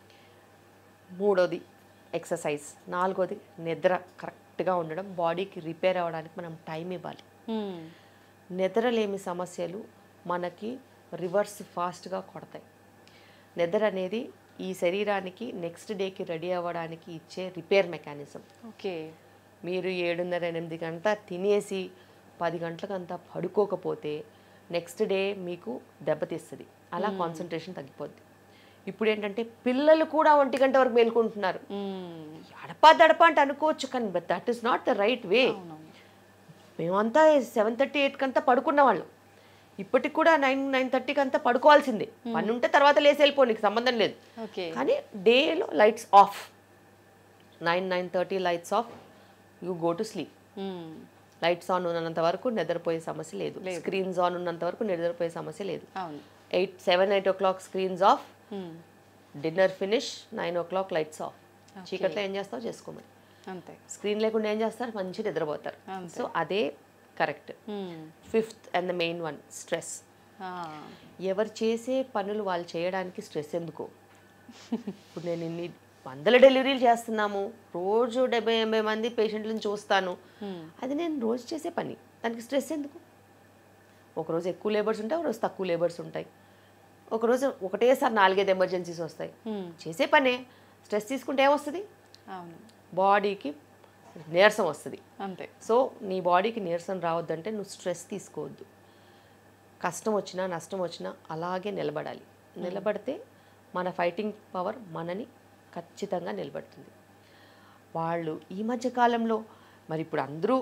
S3: మూడోది ఎక్సర్సైజ్ నాలుగోది నిద్ర కరెక్ట్గా ఉండడం బాడీకి రిపేర్ అవ్వడానికి మనం టైం ఇవ్వాలి నిద్రలేమి సమస్యలు మనకి రివర్స్ ఫాస్ట్గా కొడతాయి నిద్ర అనేది ఈ శరీరానికి నెక్స్ట్ డేకి రెడీ అవ్వడానికి ఇచ్చే రిపేర్ మెకానిజం
S2: ఓకే
S3: మీరు ఏడున్నర ఎనిమిది గంట తినేసి పది గంటలకంతా పడుకోకపోతే నెక్స్ట్ డే మీకు దెబ్బతీస్తుంది అలా కాన్సన్ట్రేషన్ తగ్గిపోద్ది ఇప్పుడు ఏంటంటే పిల్లలు కూడా ఒంటి గంట వరకు మేల్కొంటున్నారు అడపా దడపా అంటే అనుకోవచ్చు కానీ but that is not the right way మేమంతా సెవెన్ థర్టీ ఎయిట్కి అంతా పడుకున్న వాళ్ళం ఇప్పటికి కూడా నైన్ నైన్ థర్టీకి అంతా పడుకోవాల్సిందే పని ఉంటే తర్వాత లేసి వెళ్ళిపో నీకు సంబంధం లేదు
S2: ఓకే
S3: కానీ డేలో lights off nine nine thirty lights off you go to sleep lights on ఉన్నంత వరకు నిద్రపోయే సమస్య లేదు స్క్రీన్స్ ఆన్ ఉన్నంత వరకు నిద్రపోయే సమస్య లేదు
S2: అవును
S3: eight seven eight o'clock screens off dinner finish nine o'clock lights off చీకట్లో ఏం చేస్తావు చేసుకోమని
S2: అంతే
S3: స్క్రీన్ లేకుండా ఏం చేస్తారు మంచి నిద్రపోతారు సో అదే correct fifth and the main one stress
S2: ఆ,
S3: ఎవరు చేసే పనులు వాళ్ళు చేయడానికి స్ట్రెస్ ఎందుకు ఇప్పుడు నేను ఇన్ని వందల డెలివరీలు చేస్తున్నాము రోజు డెబ్బై ఎనభై మంది పేషెంట్లను చూస్తాను అది నేను రోజు చేసే పని దానికి స్ట్రెస్ ఎందుకు ఒకరోజు ఎక్కువ లేబర్స్ ఉంటాయి ఒకరోజు తక్కువ లేబర్స్ ఉంటాయి ఒకరోజు ఒకటేసారి నాలుగైదు ఎమర్జెన్సీస్ వస్తాయి చేసే పనే స్ట్రెస్ తీసుకుంటే ఏమొస్తుంది
S2: అవును
S3: బాడీకి నీరసం వస్తుంది
S2: అంతే
S3: సో నీ బాడీకి నీరసం రావద్దంటే నువ్వు స్ట్రెస్ తీసుకోవద్దు కష్టం వచ్చినా నష్టం వచ్చినా అలాగే నిలబడాలి నిలబడితే మన ఫైటింగ్ పవర్ మనని ఖచ్చితంగా నిలబడుతుంది వాళ్ళు ఈ మధ్య కాలంలో మరి ఇప్పుడు అందరూ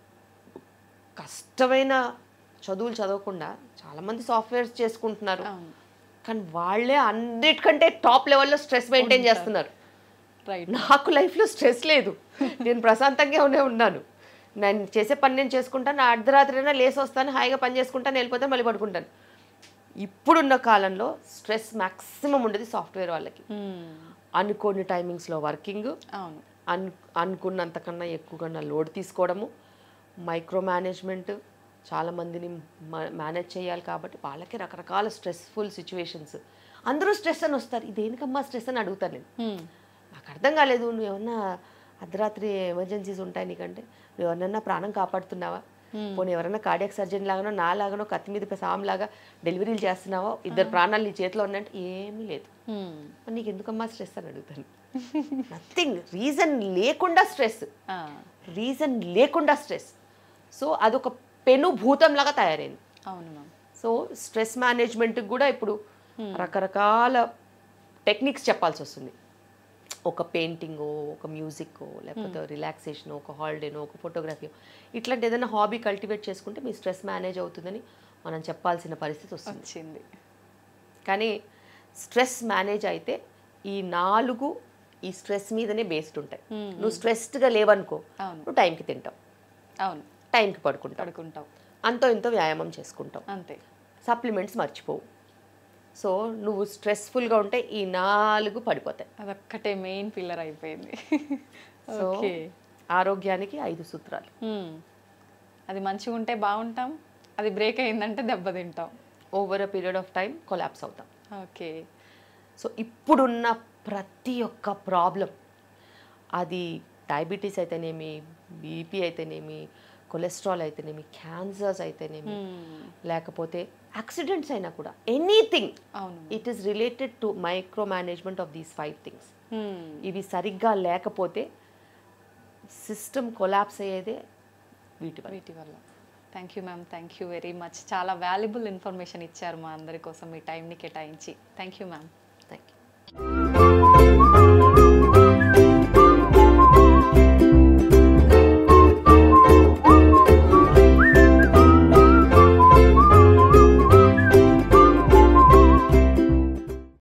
S3: కష్టమైన చదువులు చదవకుండా చాలామంది సాఫ్ట్వేర్స్ చేసుకుంటున్నారు
S2: అవును
S3: కానీ వాళ్ళే అన్నిటికంటే టాప్ లెవెల్లో స్ట్రెస్ మెయింటైన్ చేస్తున్నారు
S2: రైట్
S3: నాకు లైఫ్లో స్ట్రెస్ లేదు నేను ప్రశాంతంగానే ఉన్నాను నేను చేసే పని నేను చేసుకుంటాను నా అర్ధరాత్రి అయినా లేసి వస్తాను హాయిగా పని చేసుకుంటాను వెళ్ళిపోతాను మళ్ళీ పడుకుంటాను ఇప్పుడున్న కాలంలో స్ట్రెస్ మ్యాక్సిమం ఉండేది సాఫ్ట్వేర్ వాళ్ళకి అనుకోని టైమింగ్స్లో వర్కింగ్
S2: అవును
S3: అను అనుకున్నంతకన్నా ఎక్కువగా లోడ్ తీసుకోవడము మైక్రో మేనేజ్మెంట్ చాలామందిని మేనేజ్ చేయాలి కాబట్టి వాళ్ళకి రకరకాల స్ట్రెస్ఫుల్ సిచ్యువేషన్స్ అందరూ స్ట్రెస్ అని వస్తారు ఇదేనికమ్మా స్ట్రెస్ అని అడుగుతాను నేను
S2: Hmm.
S3: నాకు అర్థం కాలేదు నువ్వు ఏమన్నా అర్ధరాత్రి ఎమర్జెన్సీస్ ఉంటాయి నీకంటే నువ్వు ఎవరన్నా ప్రాణం కాపాడుతున్నావా పోనీ ఎవరైనా కార్డియాక్ సర్జన్ లాగానో నా లాగానో కత్తి మీద సాంలాగా డెలివరీలు చేస్తున్నావో ఇద్దరు ప్రాణాలు నీ చేతిలో ఉన్నాయంటే ఏమీ లేదు
S2: Hmm.
S3: మరి నీకు ఎందుకమ్మా స్ట్రెస్ అని అడుగుతాను నథింగ్ రీజన్ లేకుండా స్ట్రెస్
S2: ఆ,
S3: రీజన్ లేకుండా స్ట్రెస్ సో అదొక పెను భూతంలాగా తయారైంది
S2: అవును మ్యామ్
S3: సో స్ట్రెస్ మేనేజ్మెంట్కి కూడా ఇప్పుడు రకరకాల టెక్నిక్స్ చెప్పాల్సి వస్తుంది ఒక పెయింటింగో ఒక మ్యూజిక్కో లేకపోతే రిలాక్సేషన్ ఒక హాలిడేనో ఒక ఫోటోగ్రఫీ ఇట్లాంటి ఏదైనా హాబీ కల్టివేట్ చేసుకుంటే మీ స్ట్రెస్ మేనేజ్ అవుతుందని మనం చెప్పాల్సిన పరిస్థితి వస్తుంది
S2: వచ్చింది
S3: కానీ స్ట్రెస్ మేనేజ్ అయితే ఈ నాలుగు ఈ స్ట్రెస్ మీదనే బేస్డ్ ఉంటాయి నువ్వు స్ట్రెస్డ్గా లేవనుకో
S2: అవును.
S3: నువ్వు టైంకి తింటావు
S2: అవును
S3: టైంకి పడుకుంటావు
S2: పడుకుంటాం
S3: అంతో ఇంతో వ్యాయామం చేసుకుంటావు
S2: అంతే
S3: సప్లిమెంట్స్ మర్చిపోవు సో నువ్వు స్ట్రెస్ఫుల్గా ఉంటే ఈ నాలుగు పడిపోతాయి
S2: అదొక్కటే మెయిన్ పిల్లర్ అయిపోయింది
S3: సో
S2: ఓకే
S3: ఆరోగ్యానికి ఐదు సూత్రాలు
S2: Hmm. అది మంచిగా ఉంటే బాగుంటాం అది బ్రేక్ అయిందంటే దెబ్బతింటాం
S3: over a period of time collapse అవుతాం
S2: ఓకే
S3: సో ఇప్పుడున్న ప్రతి ఒక్క ప్రాబ్లం అది డయాబెటీస్ అయితేనేమి బీపీ అయితేనేమి కొలెస్ట్రాల్ అయితేనేమి క్యాన్సర్స్ అయితేనేమి లేకపోతే యాక్సిడెంట్స్ అయినా కూడా ఎనీథింగ్
S2: అవును
S3: it is related to micro management of these five things
S2: Hmm.
S3: ఇవి సరిగ్గా లేకపోతే సిస్టమ్ కొలాప్స్ అయ్యేదే వీటి వల్ల
S2: వీటి వల్ల thank you ma'am thank you very much చాలా వాల్యుబుల్ ఇన్ఫర్మేషన్ ఇచ్చారు మా అందరి కోసం మీ టైంని కేటాయించి thank you ma'am
S3: thank you